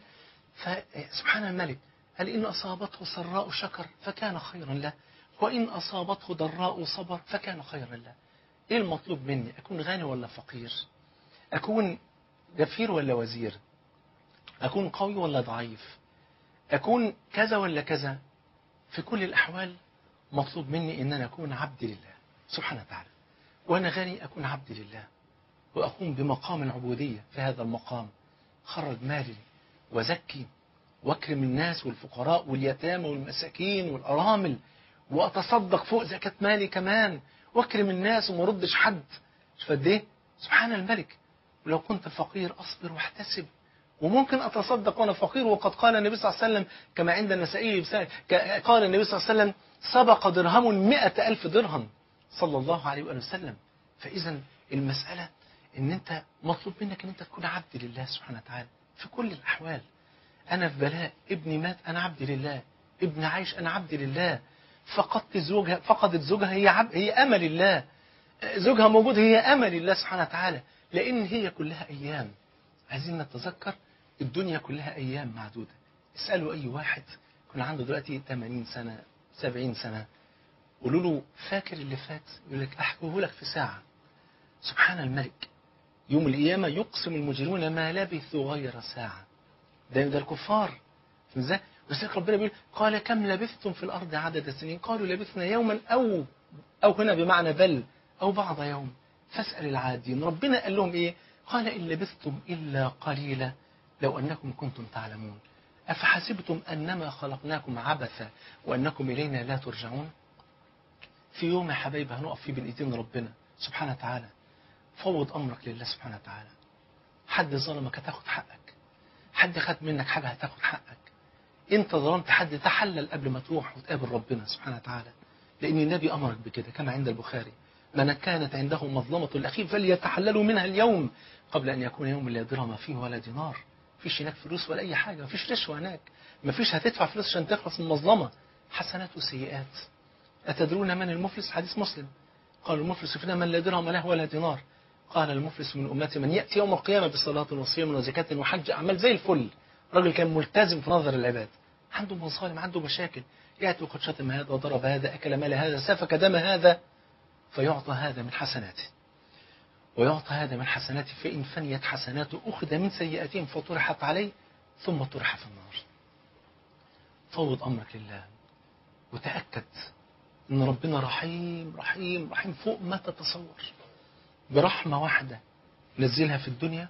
فسبحان الملك قال إن أصابته سراء شكر فكان خيرا له وإن أصابته ضراء صبر فكان خيرا له ايه المطلوب مني اكون غني ولا فقير اكون غفير ولا وزير اكون قوي ولا ضعيف اكون كذا ولا كذا في كل الاحوال مطلوب مني ان انا اكون عبد لله سبحانه وتعالى وانا غني اكون عبد لله واقوم بمقام العبوديه في هذا المقام خرج مالي وزكي واكرم الناس والفقراء واليتامى والمساكين والارامل واتصدق فوق زكاه مالي كمان واكرم الناس وما ردش حد شوف قد ايه سبحان الملك ولو كنت فقير اصبر واحتسب وممكن اتصدق وانا فقير وقد قال النبي صلى الله عليه وسلم كما عند النسائي قال النبي صلى الله عليه وسلم سبق درهم مئة ألف درهم صلى الله عليه وآله وسلم فإذا المسألة ان انت مطلوب منك ان انت تكون عبد لله سبحانه وتعالى في كل الأحوال أنا في بلاء ابني مات أنا عبد لله ابني عايش أنا عبد لله فقدت زوجها فقدت زوجها هي عب هي امل الله زوجها موجود هي امل الله سبحانه وتعالى لان هي كلها ايام عايزين نتذكر الدنيا كلها ايام معدوده اسالوا اي واحد يكون عنده دلوقتي 80 سنه 70 سنه قولوا له فاكر اللي فات يقول لك احكيه لك في ساعه سبحان الملك يوم القيامه يقسم المجرمون ما لبثوا غير ساعه ده ده الكفار ازاي ولذلك ربنا بيقول قال كم لبثتم في الأرض عدد السنين قالوا لبثنا يوما أو أو هنا بمعنى بل أو بعض يوم فاسأل العادين ربنا قال لهم إيه قال إن لبثتم إلا قليلا لو أنكم كنتم تعلمون أفحسبتم أنما خلقناكم عبثا وأنكم إلينا لا ترجعون في يوم يا حبايبي هنقف فيه بين ايدين ربنا سبحانه وتعالى فوض أمرك لله سبحانه وتعالى حد ظلمك هتاخد حقك حد خد منك حاجة هتاخد حقك انت ظلمت حد تحلل قبل ما تروح وتقابل ربنا سبحانه وتعالى لان النبي امرك بكده كما عند البخاري من كانت عنده مظلمة الأخير فليتحللوا منها اليوم قبل أن يكون يوم لا درهم فيه ولا دينار فيش هناك فلوس ولا أي حاجة مفيش رشوة هناك مفيش هتدفع فلوس عشان تخلص من المظلمة حسنات وسيئات أتدرون من المفلس حديث مسلم قال المفلس فينا من لا درهم له ولا دينار قال المفلس من أمتي من يأتي يوم القيامة بصلاة وصيام وزكاة وحج أعمال زي الفل راجل كان ملتزم في نظر العباد عنده مظالم عنده مشاكل يأتي وقد شتم هذا وضرب هذا أكل مال هذا سفك دم هذا فيعطى هذا من حسناته ويعطى هذا من حسناته فإن فنيت حسناته أخذ من سيئاتهم فطرحت عليه ثم طرح في النار فوض أمرك لله وتأكد أن ربنا رحيم رحيم رحيم فوق ما تتصور برحمة واحدة نزلها في الدنيا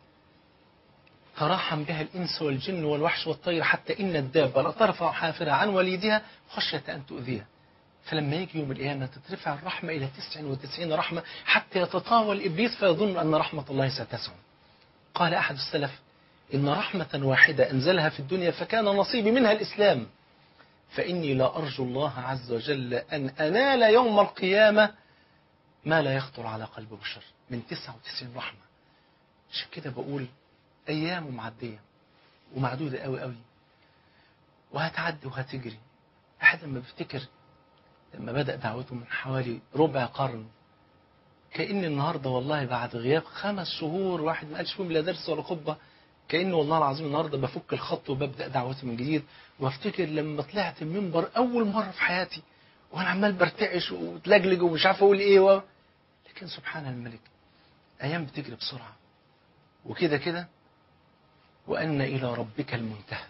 تراحم بها الإنس والجن والوحش والطير حتى إن الدابة لا ترفع حافرها عن وليدها خشية أن تؤذيها فلما يجي يوم القيامة تترفع الرحمة إلى 99 رحمة حتى يتطاول إبليس فيظن أن رحمة الله ستسعه قال أحد السلف إن رحمة واحدة أنزلها في الدنيا فكان نصيبي منها الإسلام فإني لا أرجو الله عز وجل أن أنال يوم القيامة ما لا يخطر على قلب بشر من 99 رحمة عشان كده بقول أيام معدية ومعدودة قوي قوي وهتعدي وهتجري أحد لما بيفتكر لما بدأ دعوته من حوالي ربع قرن كأن النهاردة والله بعد غياب خمس شهور واحد ما قالش فيهم لا درس ولا خطبة كأن والله العظيم النهاردة بفك الخط وببدأ دعوتي من جديد وافتكر لما طلعت المنبر أول مرة في حياتي وأنا عمال برتعش وتلجلج ومش عارف أقول إيه و... لكن سبحان الملك أيام بتجري بسرعة وكده كده وأن إلى ربك المنتهى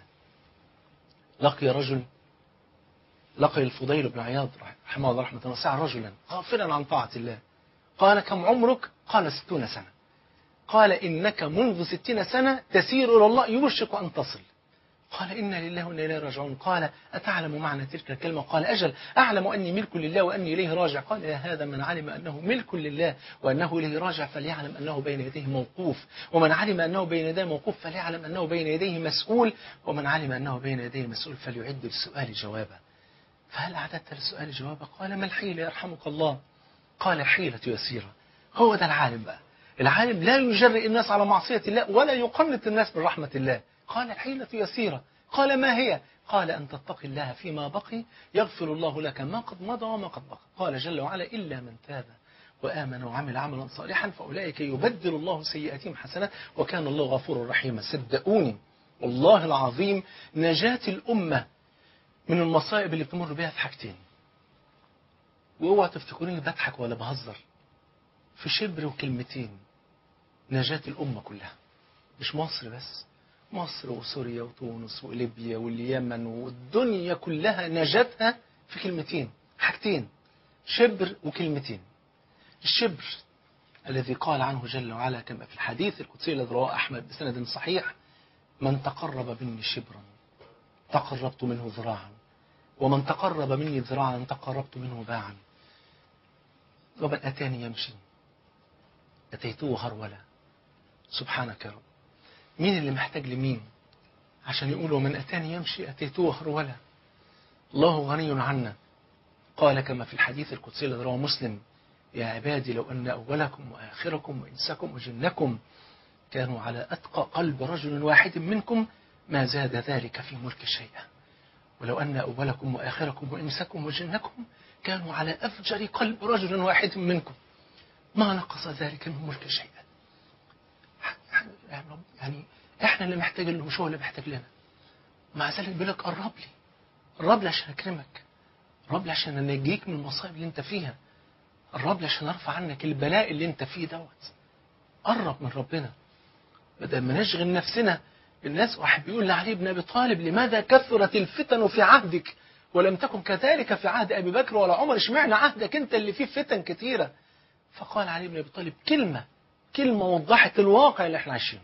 لقي رجل لقي الفضيل بن عياض رحمه الله رحمة واسعة رجلا غافلا عن طاعة الله قال كم عمرك قال ستون سنة قال إنك منذ ستين سنة تسير إلى الله يوشك أن تصل قال إنا لله وإنا إليه راجعون قال أتعلم معنى تلك الكلمة قال أجل أعلم أني ملك لله وأني إليه راجع قال يا هذا من علم أنه ملك لله وأنه إليه راجع فليعلم أنه بين يديه موقوف ومن علم أنه بين يديه موقوف فليعلم أنه بين يديه مسؤول ومن علم أنه بين يديه مسؤول فليعد للسؤال جوابا فهل أعددت للسؤال جوابا قال ما الحيلة يرحمك الله قال حيلة يسيرة هو ده العالم بقى العالم لا يجرئ الناس على معصية الله ولا يقنط الناس من رحمة الله قال الحيلة يسيرة قال ما هي قال أن تتقي الله فيما بقي يغفر الله لك ما قد مضى وما قد بقى قال جل وعلا إلا من تاب وآمن وعمل عملا صالحا فأولئك يبدل الله سيئاتهم حسنات وكان الله غفورا رحيما صدقوني والله العظيم نجاة الأمة من المصائب اللي بتمر بها في حاجتين واوعى تفتكروني بضحك ولا بهزر في شبر وكلمتين نجاة الأمة كلها مش مصر بس مصر وسوريا وتونس وليبيا واليمن والدنيا كلها نجاتها في كلمتين حاجتين شبر وكلمتين الشبر الذي قال عنه جل وعلا كما في الحديث القدسي الذي رواه أحمد بسند صحيح من تقرب مني شبرا تقربت منه ذراعا ومن تقرب مني ذراعا تقربت منه باعا ومن أتاني يمشي أتيته هرولا سبحانك يا رب مين اللي محتاج لمين عشان يقولوا من أتاني يمشي أتيته هرولا الله غني عنا قال كما في الحديث القدسي الذي رواه مسلم يا عبادي لو أن أولكم وآخركم وإنسكم وجنكم كانوا على أتقى قلب رجل واحد منكم ما زاد ذلك في ملك شيئا ولو أن أولكم وآخركم وإنسكم وجنكم كانوا على أفجر قلب رجل واحد منكم ما نقص ذلك من ملك شيئا يعني احنا اللي محتاجين له مش هو اللي محتاج لنا مع ذلك بيقول لك قرب لي قرب لي عشان اكرمك قرب لي عشان انجيك من المصائب اللي انت فيها قرب لي عشان ارفع عنك البلاء اللي انت فيه دوت قرب من ربنا بدل ما نشغل نفسنا الناس واحد بيقول لعلي بن ابي طالب لماذا كثرت الفتن في عهدك ولم تكن كذلك في عهد ابي بكر ولا عمر اشمعنى عهدك انت اللي فيه فتن كثيره فقال علي بن ابي طالب كلمه كلمه وضحت الواقع اللي احنا عايشينه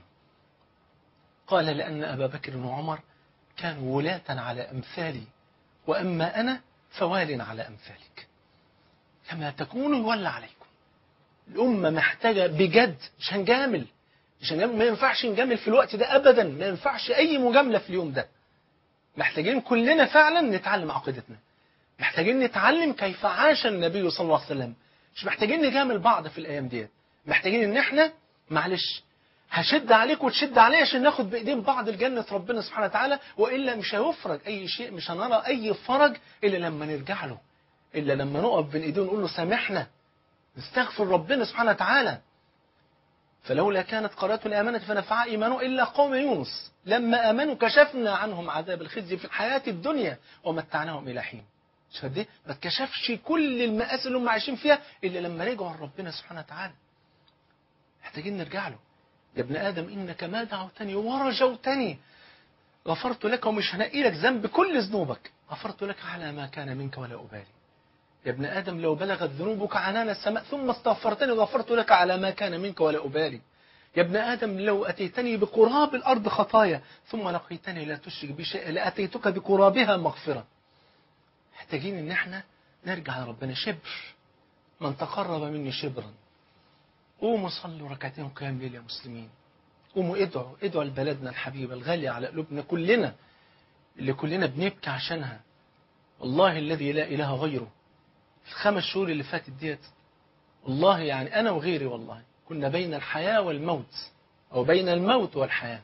قال لان ابا بكر وعمر كانوا ولاة على امثالي واما انا فوال على امثالك كما تكونوا يولى عليكم الامه محتاجه بجد مش هنجامل مش هنجامل ما ينفعش نجامل في الوقت ده ابدا ما ينفعش اي مجامله في اليوم ده محتاجين كلنا فعلا نتعلم عقيدتنا محتاجين نتعلم كيف عاش النبي صلى الله عليه وسلم مش محتاجين نجامل بعض في الايام ديت محتاجين ان احنا معلش هشد عليك وتشد عليا عشان ناخد بايدين بعض لجنه ربنا سبحانه وتعالى والا مش هيفرج اي شيء مش هنرى اي فرج الا لما نرجع له الا لما نقف بين ايديه ونقول له سامحنا نستغفر ربنا سبحانه وتعالى فلولا كانت قرية الآمنة فنفعها إيمانه إلا قوم يونس لما آمنوا كشفنا عنهم عذاب الخزي في الحياة الدنيا ومتعناهم إلى حين مش دي ما اتكشفش كل المآسي اللي هم عايشين فيها إلا لما رجعوا لربنا سبحانه وتعالى محتاجين نرجع له يا ابن آدم إنك ما دعوتني ورجوتني غفرت لك ومش هنقي لك ذنب كل ذنوبك غفرت لك على ما كان منك ولا أبالي يا ابن آدم لو بلغت ذنوبك عنان السماء ثم استغفرتني غفرت لك على ما كان منك ولا أبالي يا ابن آدم لو أتيتني بقراب الأرض خطايا ثم لقيتني لا تشرك بي شيئا لأتيتك بقرابها مغفرة محتاجين إن احنا نرجع لربنا شبر من تقرب مني شبرا قوموا صلوا ركعتين قيام ليل يا مسلمين قوموا ادعوا ادعوا لبلدنا الحبيبة الغالية على قلوبنا كلنا اللي كلنا بنبكي عشانها والله الذي لا إله غيره الخمس شهور اللي فاتت ديت والله يعني أنا وغيري والله كنا بين الحياة والموت أو بين الموت والحياة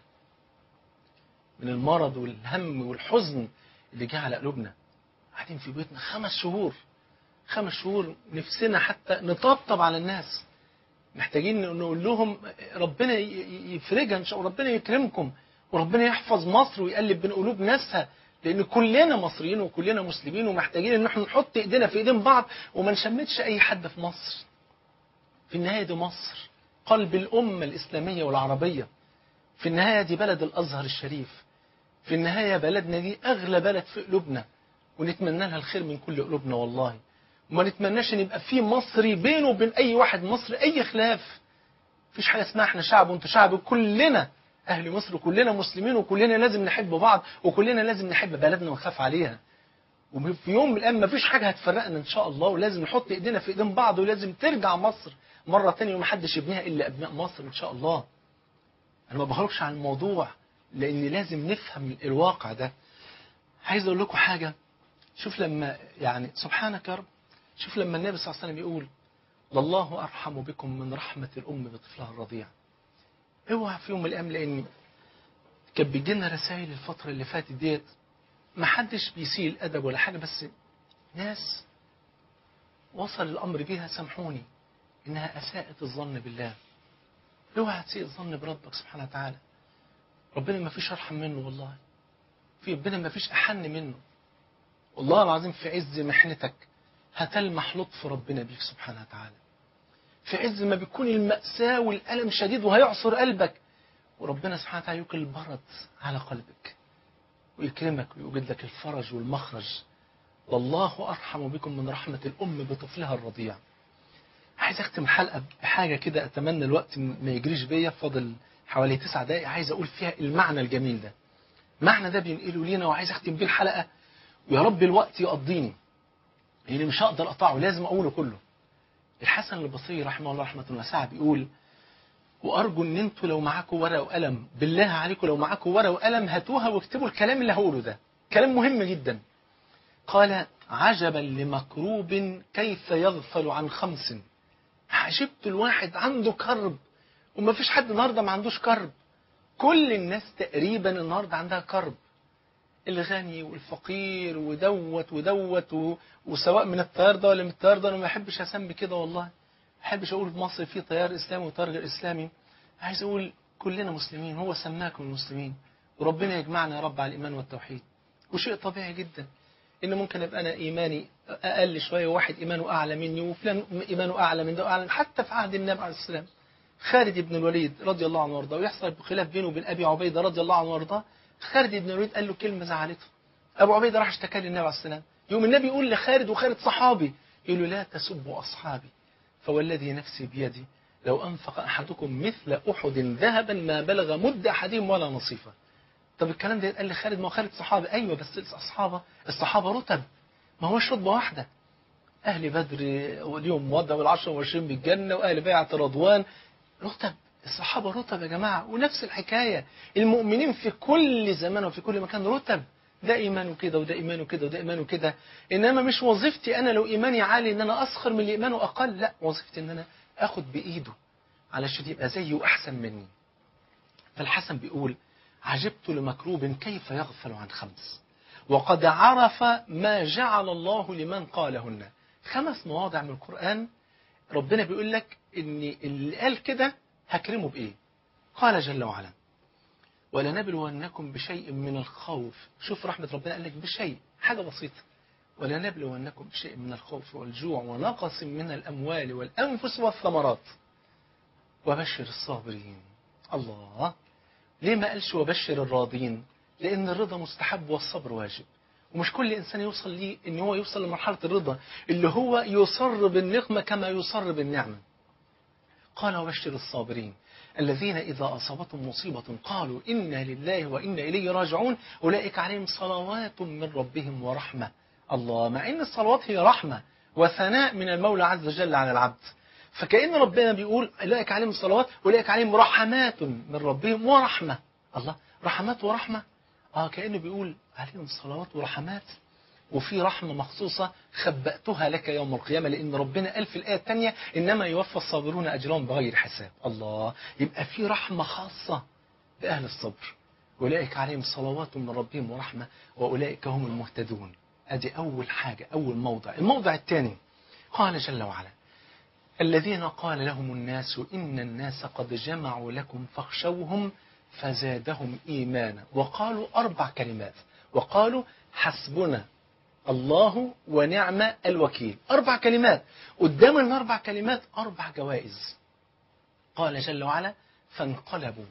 من المرض والهم والحزن اللي جه على قلوبنا قاعدين في بيوتنا خمس شهور خمس شهور نفسنا حتى نطبطب على الناس محتاجين نقول لهم ربنا يفرجها ان شاء الله ربنا يكرمكم وربنا يحفظ مصر ويقلب بين قلوب ناسها لان كلنا مصريين وكلنا مسلمين ومحتاجين ان احنا نحط ايدينا في ايدين بعض وما نشمتش اي حد في مصر في النهايه دي مصر قلب الامه الاسلاميه والعربيه في النهاية دي بلد الأزهر الشريف في النهاية بلدنا دي أغلى بلد في قلوبنا ونتمنى لها الخير من كل قلوبنا والله وما نتمناش ان يبقى في مصري بينه وبين اي واحد مصري اي خلاف مفيش حاجه اسمها احنا شعب وانتوا شعب كلنا اهل مصر كلنا مسلمين وكلنا لازم نحب بعض وكلنا لازم نحب بلدنا ونخاف عليها وفي يوم من الايام مفيش حاجه هتفرقنا ان شاء الله ولازم نحط ايدينا في ايدين بعض ولازم ترجع مصر مره تانية ومحدش يبنيها الا ابناء مصر ان شاء الله انا ما بخرجش عن الموضوع لان لازم نفهم الواقع ده عايز اقول لكم حاجه شوف لما يعني سبحانك يا رب شوف لما النبي صلى الله عليه وسلم يقول والله ارحم بكم من رحمه الام بطفلها الرضيع اوعى في يوم من الايام لان كانت بتجي لنا رسائل الفتره اللي فاتت ديت ما حدش بيسيء الادب ولا حاجه بس ناس وصل الامر بيها سامحوني انها اساءت الظن بالله اوعى تسيء الظن بربك سبحانه وتعالى ربنا ما فيش ارحم منه والله في ربنا ما فيش احن منه والله العظيم في عز محنتك هتلمح لطف ربنا بيك سبحانه وتعالى في عز ما بيكون المأساة والألم شديد وهيعصر قلبك وربنا سبحانه وتعالى يلقي البرد على قلبك ويكرمك ويوجد لك الفرج والمخرج والله أرحم بكم من رحمة الأم بطفلها الرضيع عايز أختم الحلقة بحاجة كده أتمنى الوقت ما يجريش بيا فاضل حوالي تسع دقايق عايز أقول فيها المعنى الجميل ده المعنى ده بينقله لينا وعايز أختم بيه الحلقة ويا رب الوقت يقضيني لأني مش هقدر أقطعه لازم أقوله كله الحسن البصري رحمه الله رحمة واسعة بيقول وأرجو إن أنتوا لو معاكم ورقة وقلم بالله عليكم لو معاكم ورقة وقلم هاتوها واكتبوا الكلام اللي هقوله ده كلام مهم جدا قال عجبا لمكروب كيف يغفل عن خمس عجبت الواحد عنده كرب وما فيش حد النهارده ما عندوش كرب كل الناس تقريبا النهارده عندها كرب الغني والفقير ودوت ودوت و... وسواء من التيار ده ولا من التيار ده انا ما بحبش اسمي كده والله ما بحبش اقول في مصر في تيار اسلامي وتيار غير اسلامي عايز اقول كلنا مسلمين هو سماكم المسلمين وربنا يجمعنا يا رب على الايمان والتوحيد وشيء طبيعي جدا ان ممكن ابقى انا ايماني اقل شويه وواحد ايمانه اعلى مني وفلان ايمانه اعلى من ده واعلى حتى في عهد النبي عليه السلام خالد بن الوليد رضي الله عنه وارضاه ويحصل خلاف بينه وبين ابي عبيده رضي الله عنه وارضاه خالد بن الوليد قال له كلمه زعلته ابو عبيده راح اشتكى للنبي عليه السلام يوم النبي يقول لخالد وخالد صحابي يقول له لا تسبوا اصحابي فوالذي نفسي بيدي لو انفق احدكم مثل احد ذهبا ما بلغ مد احدهم ولا نصيفه طب الكلام ده قال لخالد ما هو خالد صحابي ايوه بس الصحابه الصحابه رتب ما هوش رتبه واحده اهل بدر واليوم موضع والعشرة والعشرين بالجنه واهل بيعه رضوان رتب الصحابة رتب يا جماعة ونفس الحكاية المؤمنين في كل زمان وفي كل مكان رتب ده إيمانه كده وده إيمانه كده وده إيمانه كده إنما مش وظيفتي أنا لو إيماني عالي إن أنا أسخر من اللي إيمانه أقل لا وظيفتي إن أنا أخد بإيده علشان يبقى زيه وأحسن مني فالحسن بيقول عجبت لمكروب كيف يغفل عن خمس وقد عرف ما جعل الله لمن قالهن خمس مواضع من القرآن ربنا بيقول لك إن اللي قال كده هكرمه بإيه قال جل وعلا ولنبلونكم بشيء من الخوف شوف رحمة ربنا قال لك بشيء حاجة بسيطة ولنبلونكم بشيء من الخوف والجوع ونقص من الأموال والأنفس والثمرات وبشر الصابرين الله ليه ما قالش وبشر الراضين لأن الرضا مستحب والصبر واجب ومش كل إنسان يوصل ليه إن هو يوصل لمرحلة الرضا اللي هو يصر بالنقمة كما يصر بالنعمة قال وبشر الصابرين الذين إذا أصابتهم مصيبة قالوا إنا لله وإنا إليه راجعون أولئك عليهم صلوات من ربهم ورحمة الله مع إن الصلوات هي رحمة وثناء من المولى عز وجل على العبد فكأن ربنا بيقول أولئك عليهم صلوات أولئك عليهم رحمات من ربهم ورحمة الله رحمات ورحمة آه كأنه بيقول عليهم صلوات ورحمات وفي رحمة مخصوصة خبأتها لك يوم القيامة لأن ربنا قال في الآية الثانية إنما يوفى الصابرون أجرهم بغير حساب الله يبقى في رحمة خاصة بأهل الصبر أولئك عليهم صلوات من ربهم ورحمة وأولئك هم المهتدون أدي أول حاجة أول موضع الموضع الثاني قال جل وعلا الذين قال لهم الناس إن الناس قد جمعوا لكم فاخشوهم فزادهم إيمانا وقالوا أربع كلمات وقالوا حسبنا الله ونعم الوكيل أربع كلمات قدام الأربع كلمات أربع جوائز قال جل وعلا فانقلبوا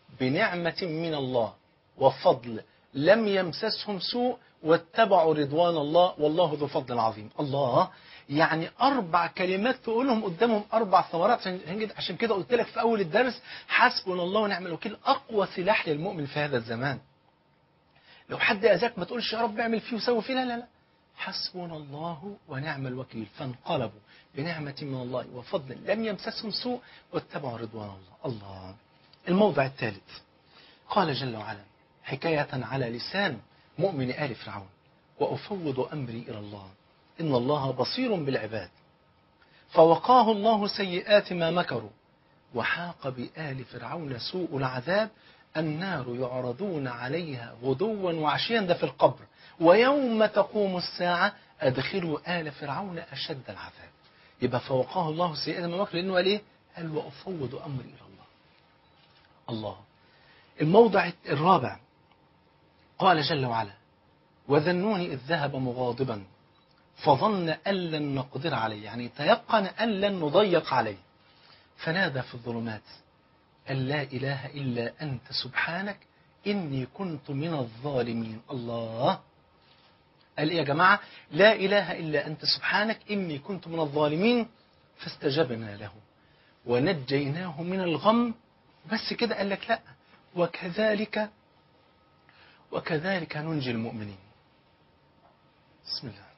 بنعمة من الله وفضل لم يمسسهم سوء واتبعوا رضوان الله والله ذو فضل عظيم الله يعني أربع كلمات تقولهم قدامهم أربع ثمرات عشان عشان كده قلت لك في أول الدرس حسبنا الله ونعم الوكيل أقوى سلاح للمؤمن في هذا الزمان لو حد أذاك ما تقولش يا رب اعمل فيه وسوي فيه لا لا لا حسبنا الله ونعم الوكيل فانقلبوا بنعمة من الله وفضل لم يمسسهم سوء واتبعوا رضوان الله الله الموضع الثالث قال جل وعلا حكاية على لسان مؤمن آل فرعون وأفوض أمري إلى الله إن الله بصير بالعباد فوقاه الله سيئات ما مكروا وحاق بآل فرعون سوء العذاب النار يعرضون عليها غدوا وعشيا ده في القبر ويوم تقوم الساعة أدخلوا آل فرعون أشد العذاب يبقى فوقاه الله سيئات ما مكروا لأنه قال إيه؟ قال وأفوض أمري إلى الله الله الموضع الرابع قال جل وعلا وذنوني إذ ذهب مغاضبا فظن أن لن نقدر عليه يعني تيقن أن لن نضيق عليه فنادى في الظلمات أن لا إله إلا أنت سبحانك إني كنت من الظالمين الله قال إيه يا جماعة لا إله إلا أنت سبحانك إني كنت من الظالمين فاستجبنا له ونجيناه من الغم بس كده قال لك لا وكذلك وكذلك ننجي المؤمنين بسم الله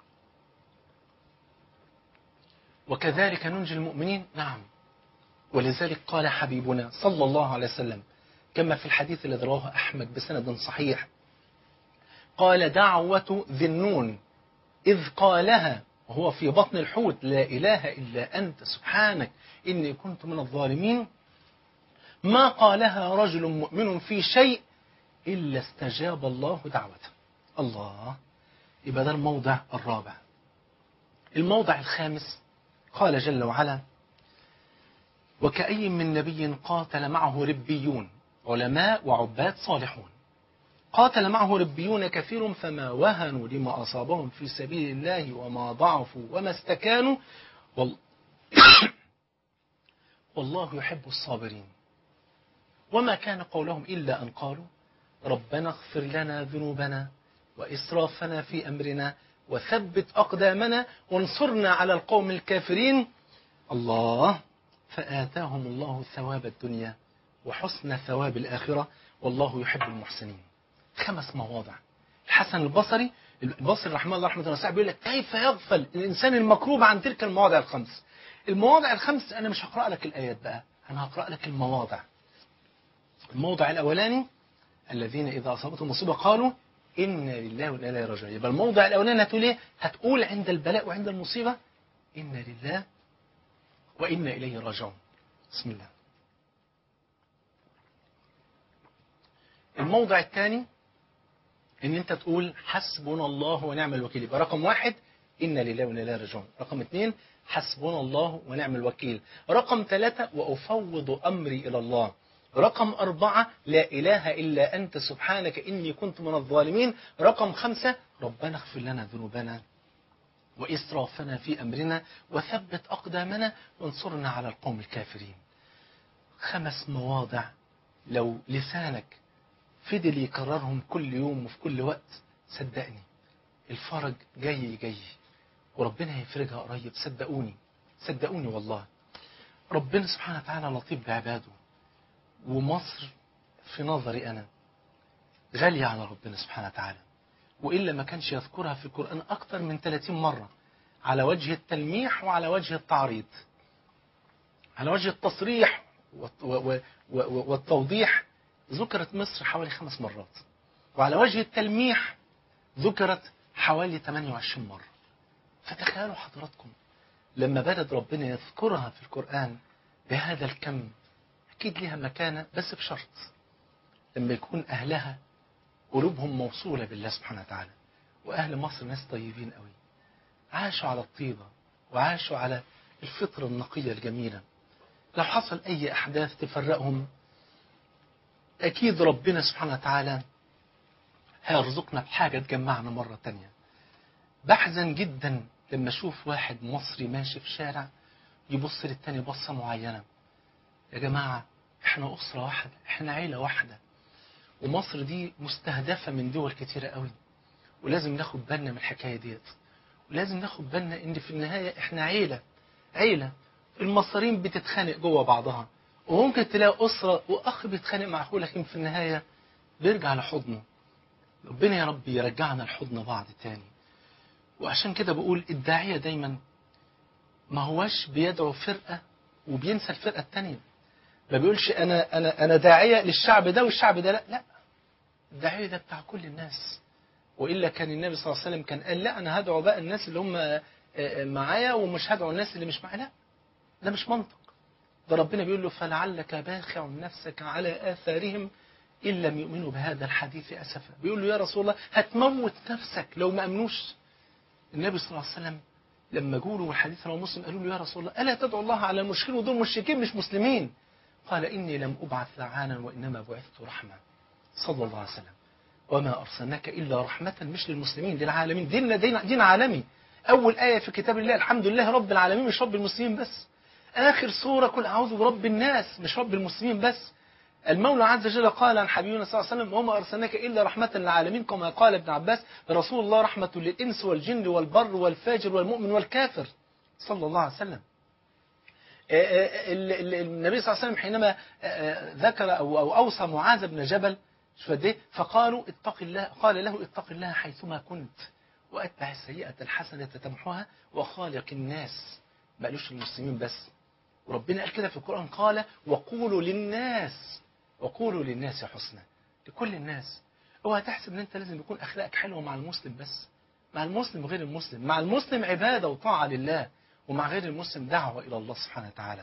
وكذلك ننجي المؤمنين نعم ولذلك قال حبيبنا صلى الله عليه وسلم كما في الحديث الذي رواه أحمد بسند صحيح قال دعوة ذي النون إذ قالها وهو في بطن الحوت لا إله إلا أنت سبحانك إني كنت من الظالمين ما قالها رجل مؤمن في شيء إلا استجاب الله دعوته الله يبقى ده الموضع الرابع الموضع الخامس قال جل وعلا وكأي من نبي قاتل معه ربيون علماء وعباد صالحون قاتل معه ربيون كثير فما وهنوا لما أصابهم في سبيل الله وما ضعفوا وما استكانوا وال... والله يحب الصابرين وما كان قولهم إلا أن قالوا ربنا اغفر لنا ذنوبنا وإسرافنا في أمرنا وثبت أقدامنا وانصرنا على القوم الكافرين الله فآتاهم الله ثواب الدنيا وحسن ثواب الآخرة والله يحب المحسنين خمس مواضع الحسن البصري البصري رحمه الله رحمه الله واسعه بيقول لك كيف يغفل الإنسان المكروب عن تلك المواضع الخمس المواضع الخمس أنا مش هقرأ لك الآيات بقى أنا هقرأ لك المواضع الموضع الأولاني الذين إذا أصابتهم مصيبة قالوا إنا لله وإنا إليه راجعون يبقى الموضع الأولاني هتقول إيه؟ هتقول عند البلاء وعند المصيبة إنا لله وإنا إليه راجعون بسم الله الموضع الثاني ان انت تقول حسبنا الله ونعم الوكيل يبقى رقم واحد إنا لله وإنا إليه راجعون رقم اثنين حسبنا الله ونعم الوكيل رقم ثلاثة وأفوض أمري إلى الله رقم أربعة لا إله إلا أنت سبحانك إني كنت من الظالمين رقم خمسة ربنا اغفر لنا ذنوبنا وإسرافنا في أمرنا وثبت أقدامنا وانصرنا على القوم الكافرين خمس مواضع لو لسانك فضل يكررهم كل يوم وفي كل وقت صدقني الفرج جاي جاي وربنا هيفرجها قريب صدقوني صدقوني والله ربنا سبحانه وتعالى لطيف بعباده ومصر في نظري أنا غالية على ربنا سبحانه وتعالى وإلا ما كانش يذكرها في القرآن أكثر من 30 مرة على وجه التلميح وعلى وجه التعريض على وجه التصريح والتوضيح ذكرت مصر حوالي خمس مرات وعلى وجه التلميح ذكرت حوالي 28 مرة فتخيلوا حضراتكم لما بلد ربنا يذكرها في القرآن بهذا الكم أكيد لها مكانة بس بشرط لما يكون أهلها قلوبهم موصولة بالله سبحانه وتعالى وأهل مصر ناس طيبين قوي عاشوا على الطيبة وعاشوا على الفطرة النقية الجميلة لو حصل أي أحداث تفرقهم أكيد ربنا سبحانه وتعالى هيرزقنا بحاجة تجمعنا مرة تانية بحزن جدا لما أشوف واحد مصري ماشي في شارع يبص للتاني بصة معينة يا جماعة احنا أسرة واحدة احنا عيلة واحدة ومصر دي مستهدفة من دول كتيرة قوي ولازم ناخد بالنا من الحكاية ديت ولازم ناخد بالنا ان في النهاية احنا عيلة عيلة المصارين بتتخانق جوه بعضها وممكن تلاقي أسرة وأخ بيتخانق مع أخوه لكن في النهاية بيرجع لحضنه ربنا يا رب يرجعنا لحضن بعض تاني وعشان كده بقول الداعية دايما ما هواش بيدعو فرقة وبينسى الفرقة التانية ما بيقولش أنا أنا أنا داعية للشعب ده والشعب ده لا لا الداعية ده بتاع كل الناس وإلا كان النبي صلى الله عليه وسلم كان قال لا أنا هدعو بقى الناس اللي هم آه، آه، معايا ومش هدعو الناس اللي مش معايا لا ده مش منطق ده ربنا بيقول له فلعلك باخع نفسك على آثارهم إن لم يؤمنوا بهذا الحديث أسفا بيقول له يا رسول الله هتموت نفسك لو ما أمنوش النبي صلى الله عليه وسلم لما جوله والحديث رواه مسلم قالوا له يا رسول الله ألا تدعو الله على المشركين ودول مشركين مش مسلمين قال إني لم أبعث لعانا وإنما بعثت رحمة صلى الله عليه وسلم وما أرسلناك إلا رحمة مش للمسلمين للعالمين ديننا دين, دين عالمي أول آية في كتاب الله الحمد لله رب العالمين مش رب المسلمين بس آخر سورة قل أعوذ برب الناس مش رب المسلمين بس المولى عز وجل قال عن حبيبنا صلى الله عليه وسلم وما أرسلناك إلا رحمة للعالمين كما قال ابن عباس رسول الله رحمة للإنس والجن والبر والفاجر والمؤمن والكافر صلى الله عليه وسلم ال- ال- النبي صلى الله عليه وسلم حينما ذكر أو أو أوصى معاذ بن جبل شو قد إيه؟ فقالوا اتق الله قال له اتق الله حيثما كنت وأتبع السيئة الحسنة تمحوها وخالق الناس ما قالوش المسلمين بس وربنا قال كده في القرآن قال وقولوا للناس وقولوا للناس حسنا لكل الناس اوعى تحسب ان انت لازم يكون اخلاقك حلوه مع المسلم بس مع المسلم وغير المسلم مع المسلم عباده وطاعه لله ومع غير المسلم دعوه الى الله سبحانه وتعالى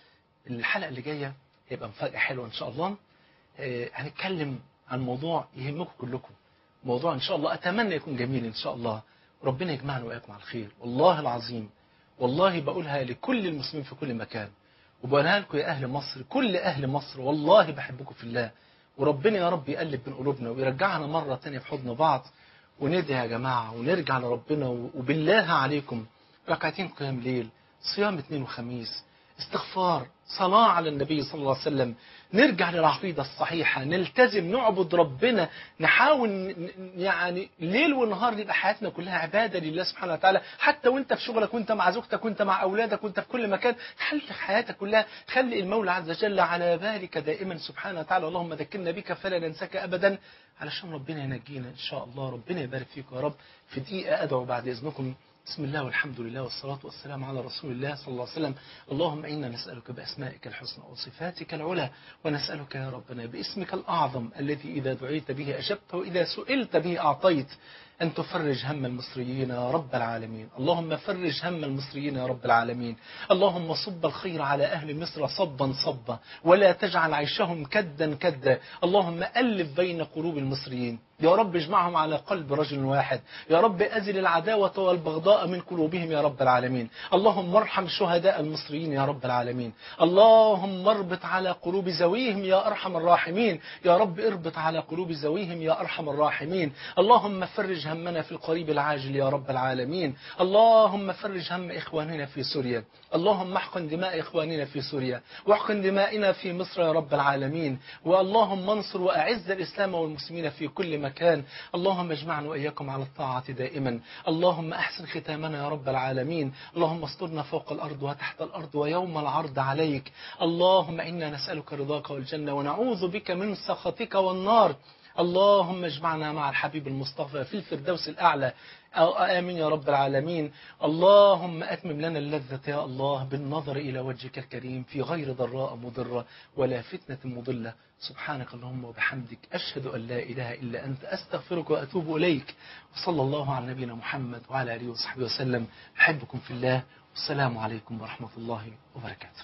الحلقه اللي جايه هيبقى مفاجاه حلوه ان شاء الله آه، هنتكلم عن موضوع يهمكم كلكم موضوع ان شاء الله اتمنى يكون جميل ان شاء الله وربنا يجمعنا واياكم على الخير والله العظيم والله بقولها لكل المسلمين في كل مكان وبقولها لكم يا أهل مصر كل أهل مصر والله بحبكم في الله وربنا يا رب يقلب بين قلوبنا ويرجعنا مرة تانية في حضن بعض وندعي يا جماعة ونرجع لربنا وبالله عليكم ركعتين قيام ليل صيام اثنين وخميس استغفار صلاة على النبي صلى الله عليه وسلم نرجع للعقيدة الصحيحة نلتزم نعبد ربنا نحاول ن- ن- يعني ليل ونهار يبقى حياتنا كلها عبادة لله سبحانه وتعالى حتى وانت في شغلك وانت مع زوجتك وانت مع أولادك وانت في كل مكان خلي حياتك كلها خلي المولى عز وجل على بالك دائما سبحانه وتعالى اللهم ذكرنا بك فلا ننساك أبدا علشان ربنا ينجينا إن شاء الله ربنا يبارك فيك يا رب في دقيقة أدعو بعد إذنكم بسم الله والحمد لله والصلاة والسلام على رسول الله صلى الله عليه وسلم اللهم إنا نسألك بأسمائك الحسنى وصفاتك العلى ونسألك يا ربنا باسمك الأعظم الذي إذا دعيت به أجبت وإذا سئلت به أعطيت أن تفرج هم المصريين يا رب العالمين اللهم فرج هم المصريين يا رب العالمين اللهم صب الخير على أهل مصر صبا صبا ولا تجعل عيشهم كدا كدا اللهم ألف بين قلوب المصريين يا رب اجمعهم على قلب رجل واحد يا رب أزل العداوة والبغضاء من قلوبهم يا رب العالمين اللهم ارحم شهداء المصريين يا رب العالمين اللهم اربط على قلوب زويهم يا أرحم الراحمين يا رب اربط على قلوب زويهم يا أرحم الراحمين اللهم فرج همنا في القريب العاجل يا رب العالمين اللهم فرج هم إخواننا في سوريا اللهم احقن دماء إخواننا في سوريا واحقن دمائنا في مصر يا رب العالمين واللهم انصر وأعز الإسلام والمسلمين في كل مكان اللهم اجمعنا وإياكم على الطاعة دائما اللهم أحسن ختامنا يا رب العالمين اللهم استرنا فوق الأرض وتحت الأرض ويوم العرض عليك اللهم إنا نسألك رضاك والجنة ونعوذ بك من سخطك والنار اللهم اجمعنا مع الحبيب المصطفى في الفردوس الأعلى آمين يا رب العالمين اللهم أتمم لنا اللذة يا الله بالنظر إلى وجهك الكريم في غير ضراء مضرة ولا فتنة مضلة سبحانك اللهم وبحمدك أشهد أن لا إله إلا أنت أستغفرك وأتوب إليك وصلى الله على نبينا محمد وعلى آله وصحبه وسلم أحبكم في الله والسلام عليكم ورحمة الله وبركاته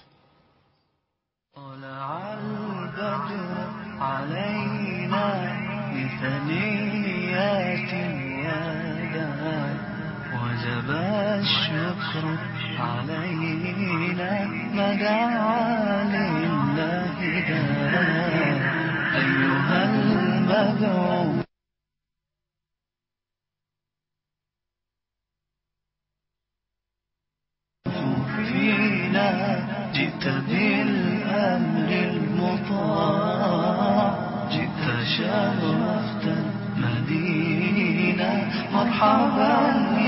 طلع البدر علينا بثنيات يدا وجب الشكر علينا ما دعا لله دا أيها المبعوث فينا جئت بالأمر الأمر المطاع جئت شرفت المدينة مرحبا